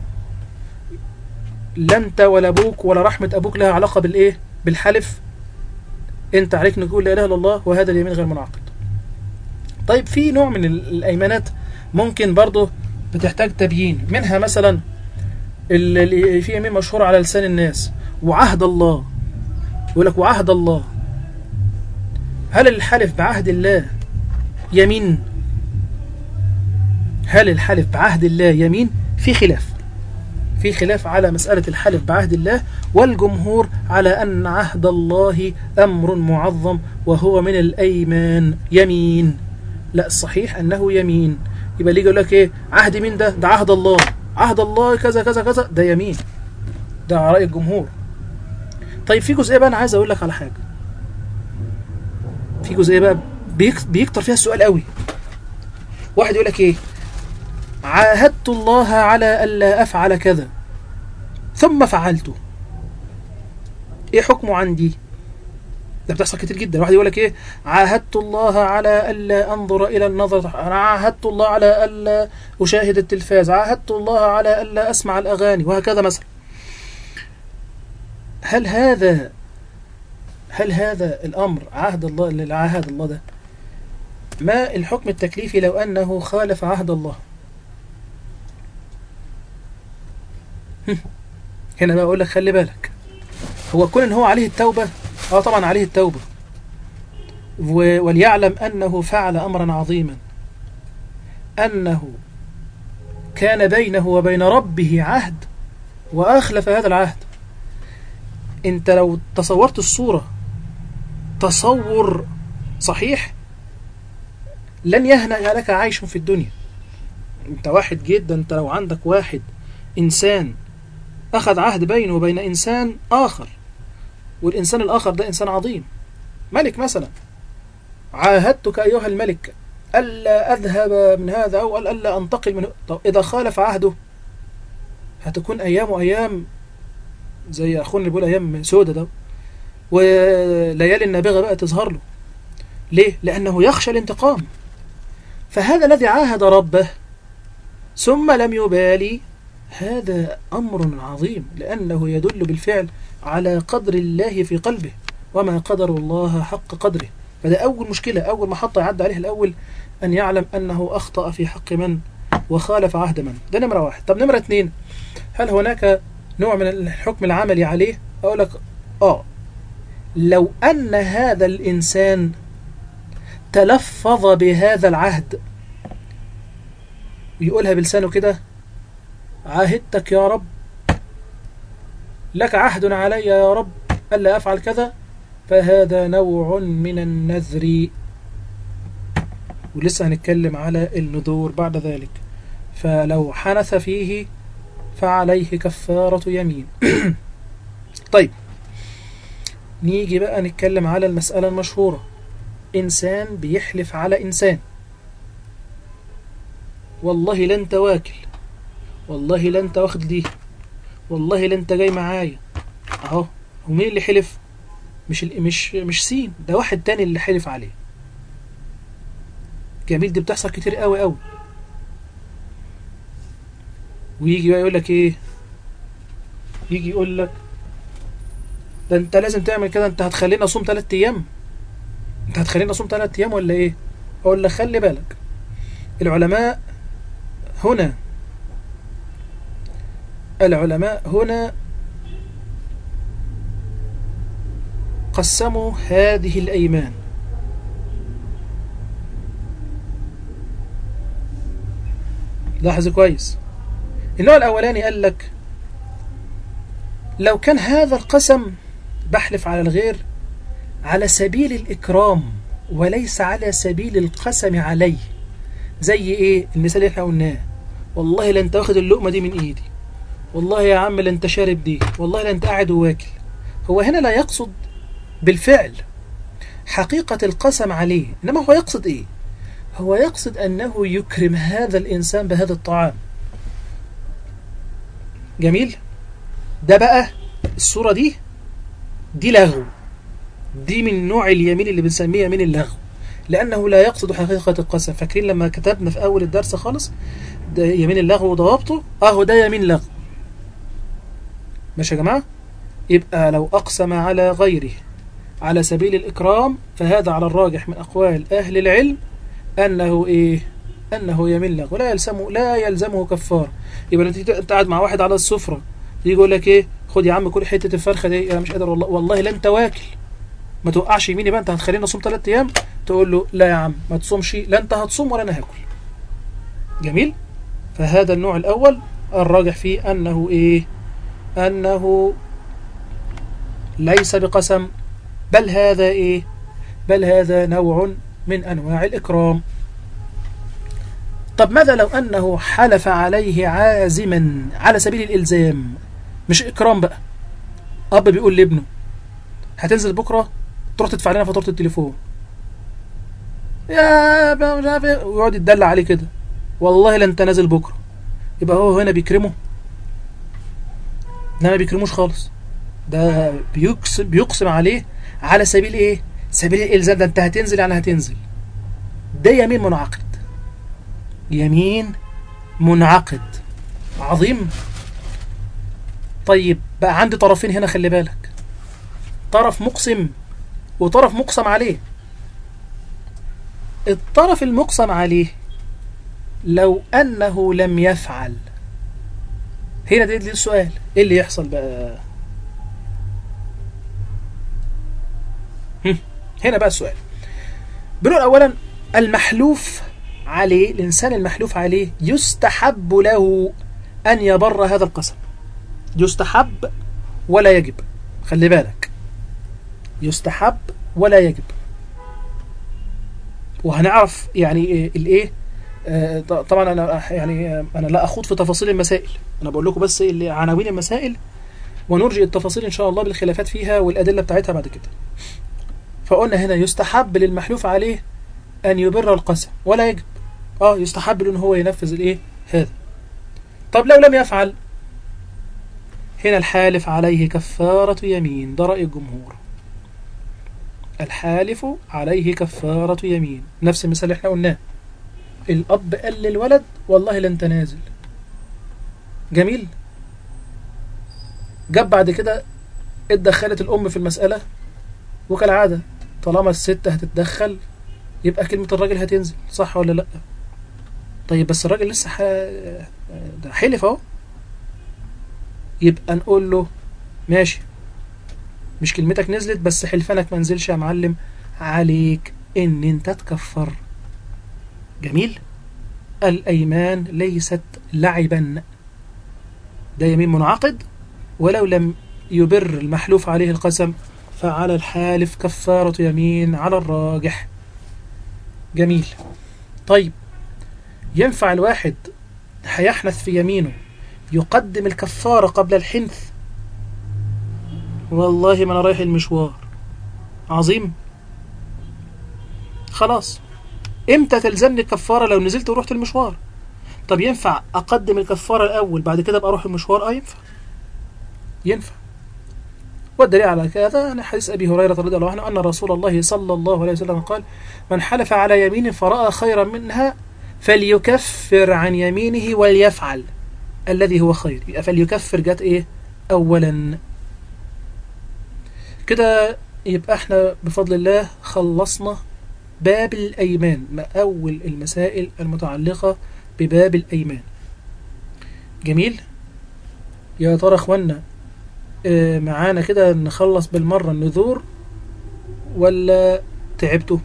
لا انت ولا ابوك ولا رحمه ابوك لها علاقه بالايه بالحلف انت عليك نقول لا اله الا الله وهذا اليمين غير منعقد طيب في نوع من ال- الايمانات ممكن برضه بتحتاج تبيين منها مثلا ال- اللي في يمين مشهور على لسان الناس وعهد الله يقول لك وعهد الله هل الحلف بعهد الله يمين هل الحلف بعهد الله يمين في خلاف في خلاف على مسألة الحلف بعهد الله والجمهور على أن عهد الله أمر معظم وهو من الأيمان يمين لا الصحيح أنه يمين يبقى اللي يجي يقول لك إيه عهد مين ده ده عهد الله عهد الله كذا كذا كذا ده يمين ده على رأي الجمهور طيب في جزئية بقى أنا عايز أقول لك على حاجة في جزئية بقى بيك- بيكتر فيها السؤال قوي واحد يقول لك إيه عاهدت الله على ألا أفعل كذا ثم فعلته إيه حكمه عندي ده بتحصل كتير جدا واحد يقول لك إيه عاهدت الله على ألا أنظر إلى النظر أنا عاهدت الله على ألا أشاهد التلفاز عاهدت الله على ألا أسمع الأغاني وهكذا مثلا هل هذا هل هذا الأمر عهد الله اللي عاهد الله ده ما الحكم التكليفي لو أنه خالف عهد الله هنا بقى اقول لك خلي بالك هو كون ان هو عليه التوبه اه طبعا عليه التوبه و- وليعلم انه فعل امرا عظيما انه كان بينه وبين ربه عهد واخلف هذا العهد انت لو تصورت الصوره تصور صحيح لن يهنأ لك عيش في الدنيا انت واحد جدا انت لو عندك واحد انسان أخذ عهد بينه وبين إنسان آخر والإنسان الآخر ده إنسان عظيم ملك مثلا عاهدتك أيها الملك ألا أذهب من هذا أو ألا أنتقل منه طب إذا خالف عهده هتكون أيامه أيام زي أخونا اللي بيقول أيام سودة ده وليالي النابغة بقى تظهر له ليه؟ لأنه يخشى الانتقام فهذا الذي عاهد ربه ثم لم يبالي هذا أمر عظيم لأنه يدل بالفعل على قدر الله في قلبه وما قدر الله حق قدره فده أول مشكلة أول محطة يعد عليها الأول أن يعلم أنه أخطأ في حق من وخالف عهد من ده نمرة واحد طب نمرة اتنين هل هناك نوع من الحكم العملي عليه أقول لك آه لو أن هذا الإنسان تلفظ بهذا العهد ويقولها بلسانه كده عاهدتك يا رب لك عهد علي يا رب ألا أفعل كذا فهذا نوع من النذر ولسه هنتكلم على النذور بعد ذلك فلو حنث فيه فعليه كفارة يمين طيب نيجي بقى نتكلم على المسألة المشهورة إنسان بيحلف على إنسان والله لا أنت واكل والله لا أنت واخد دي والله لا أنت جاي معايا أهو ومين اللي حلف مش ال- مش مش سين ده واحد تاني اللي حلف عليه جميل دي بتحصل كتير قوي قوي ويجي بقى يقول لك ايه يجي يقول لك ده انت لازم تعمل كده انت هتخليني اصوم ثلاث ايام انت هتخليني اصوم ثلاث ايام ولا ايه اقول لك خلي بالك العلماء هنا العلماء هنا قسموا هذه الأيمان لاحظ كويس النوع الأولاني قال لك لو كان هذا القسم بحلف على الغير على سبيل الإكرام وليس على سبيل القسم عليه زي إيه المثال اللي احنا قلناه والله لا انت واخد اللقمة دي من إيدي والله يا عم لا انت شارب دي والله لا انت قاعد وواكل هو هنا لا يقصد بالفعل حقيقة القسم عليه إنما هو يقصد إيه هو يقصد أنه يكرم هذا الإنسان بهذا الطعام جميل ده بقى الصورة دي دي لغو دي من نوع اليمين اللي بنسميه يمين اللغو لأنه لا يقصد حقيقة القسم فاكرين لما كتبنا في أول الدرس خالص ده يمين اللغو وضوابطه أهو ده يمين لغو ماشي يا جماعة يبقى لو أقسم على غيره على سبيل الإكرام فهذا على الراجح من أقوال أهل العلم أنه إيه أنه يمين لغو لا يلزمه لا يلزمه كفار يبقى أنت أنت قاعد مع واحد على السفرة يجي يقول لك إيه خد يا عم كل حتة الفرخة دي أنا مش قادر والله والله لا أنت واكل ما توقعش يميني بقى أنت هتخليني أصوم ثلاث أيام تقول له لا يا عم ما تصومش لا أنت هتصوم ولا أنا هاكل جميل فهذا النوع الأول الراجح فيه أنه إيه أنه ليس بقسم بل هذا إيه بل هذا نوع من أنواع الإكرام طب ماذا لو أنه حلف عليه عازما على سبيل الإلزام مش إكرام بقى أب بيقول لابنه هتنزل بكرة تروح تدفع لنا فاتورة التليفون يا بقى مش عارف ايه ويقعد يتدلع عليه كده والله لا انت نازل بكرة يبقى هو هنا بيكرمه لا ما بيكرموش خالص ده بيقسم, بيقسم عليه على سبيل ايه سبيل الالزام ده انت هتنزل يعني هتنزل ده يمين منعقد يمين منعقد عظيم طيب بقى عندي طرفين هنا خلي بالك طرف مقسم وطرف مقسم عليه الطرف المقسم عليه لو أنه لم يفعل هنا ده ده السؤال ايه اللي يحصل بقى هم، هنا بقى السؤال بنقول اولا المحلوف عليه الانسان المحلوف عليه يستحب له ان يبر هذا القسم يستحب ولا يجب خلي بالك يستحب ولا يجب وهنعرف يعني إيه- الايه آه، ط- طبعا انا يعني آه، انا لا اخوض في تفاصيل المسائل انا بقول لكم بس اللي عناوين المسائل ونرجئ التفاصيل ان شاء الله بالخلافات فيها والادله بتاعتها بعد كده فقلنا هنا يستحب للمحلوف عليه ان يبر القسم ولا يجب اه يستحب له ان هو ينفذ الايه هذا طب لو لم يفعل هنا الحالف عليه كفارة يمين ده رأي الجمهور الحالف عليه كفارة يمين نفس المثال اللي احنا قلناه الأب قال للولد والله لن تنازل جميل جاب بعد كده اتدخلت الأم في المسألة وكالعادة طالما الست هتتدخل يبقى كلمة الراجل هتنزل صح ولا لأ طيب بس الراجل لسه ح... ده حلف اهو يبقى نقول له ماشي مش كلمتك نزلت بس حلفانك ما نزلش يا معلم عليك ان انت تكفر جميل الايمان ليست لعبا ده يمين منعقد ولو لم يبر المحلوف عليه القسم فعلى الحالف كفارة يمين على الراجح جميل طيب ينفع الواحد هيحنث في يمينه يقدم الكفارة قبل الحنث والله ما انا رايح المشوار عظيم خلاص امتى تلزمني الكفارة لو نزلت ورحت المشوار طب ينفع اقدم الكفارة الاول بعد كده ابقى اروح المشوار اه ينفع ينفع والدليل على كذا أن حديث أبي هريرة رضي الله عنه أن رسول الله صلى الله عليه وسلم قال من حلف على يمين فرأى خيرا منها فليكفر عن يمينه وليفعل الذي هو خير يبقى فليكفر جت إيه أولا كده يبقى احنا بفضل الله خلصنا باب الأيمان ما أول المسائل المتعلقة بباب الأيمان جميل يا ترى اخوانا آه، معانا كده نخلص بالمرة النذور ولا تعبتوا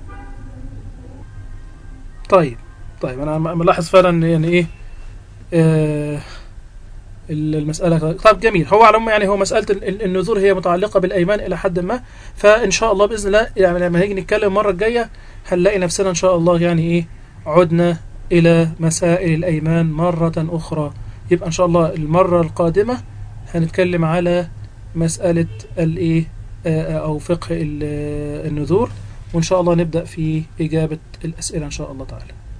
طيب طيب انا م- ملاحظ فعلا إن يعني ايه آه المسألة طيب جميل هو على العموم يعني هو مسألة ال- ال- النذور هي متعلقة بالأيمان إلى حد ما فإن شاء الله بإذن الله يعني لما نيجي نتكلم المرة الجاية هنلاقي نفسنا إن شاء الله يعني إيه عدنا إلى مسائل الأيمان مرة أخرى يبقى إن شاء الله المرة القادمة هنتكلم على مسألة الإيه آه، أو فقه ال- النذور وإن شاء الله نبدأ في إجابة الأسئلة إن شاء الله تعالى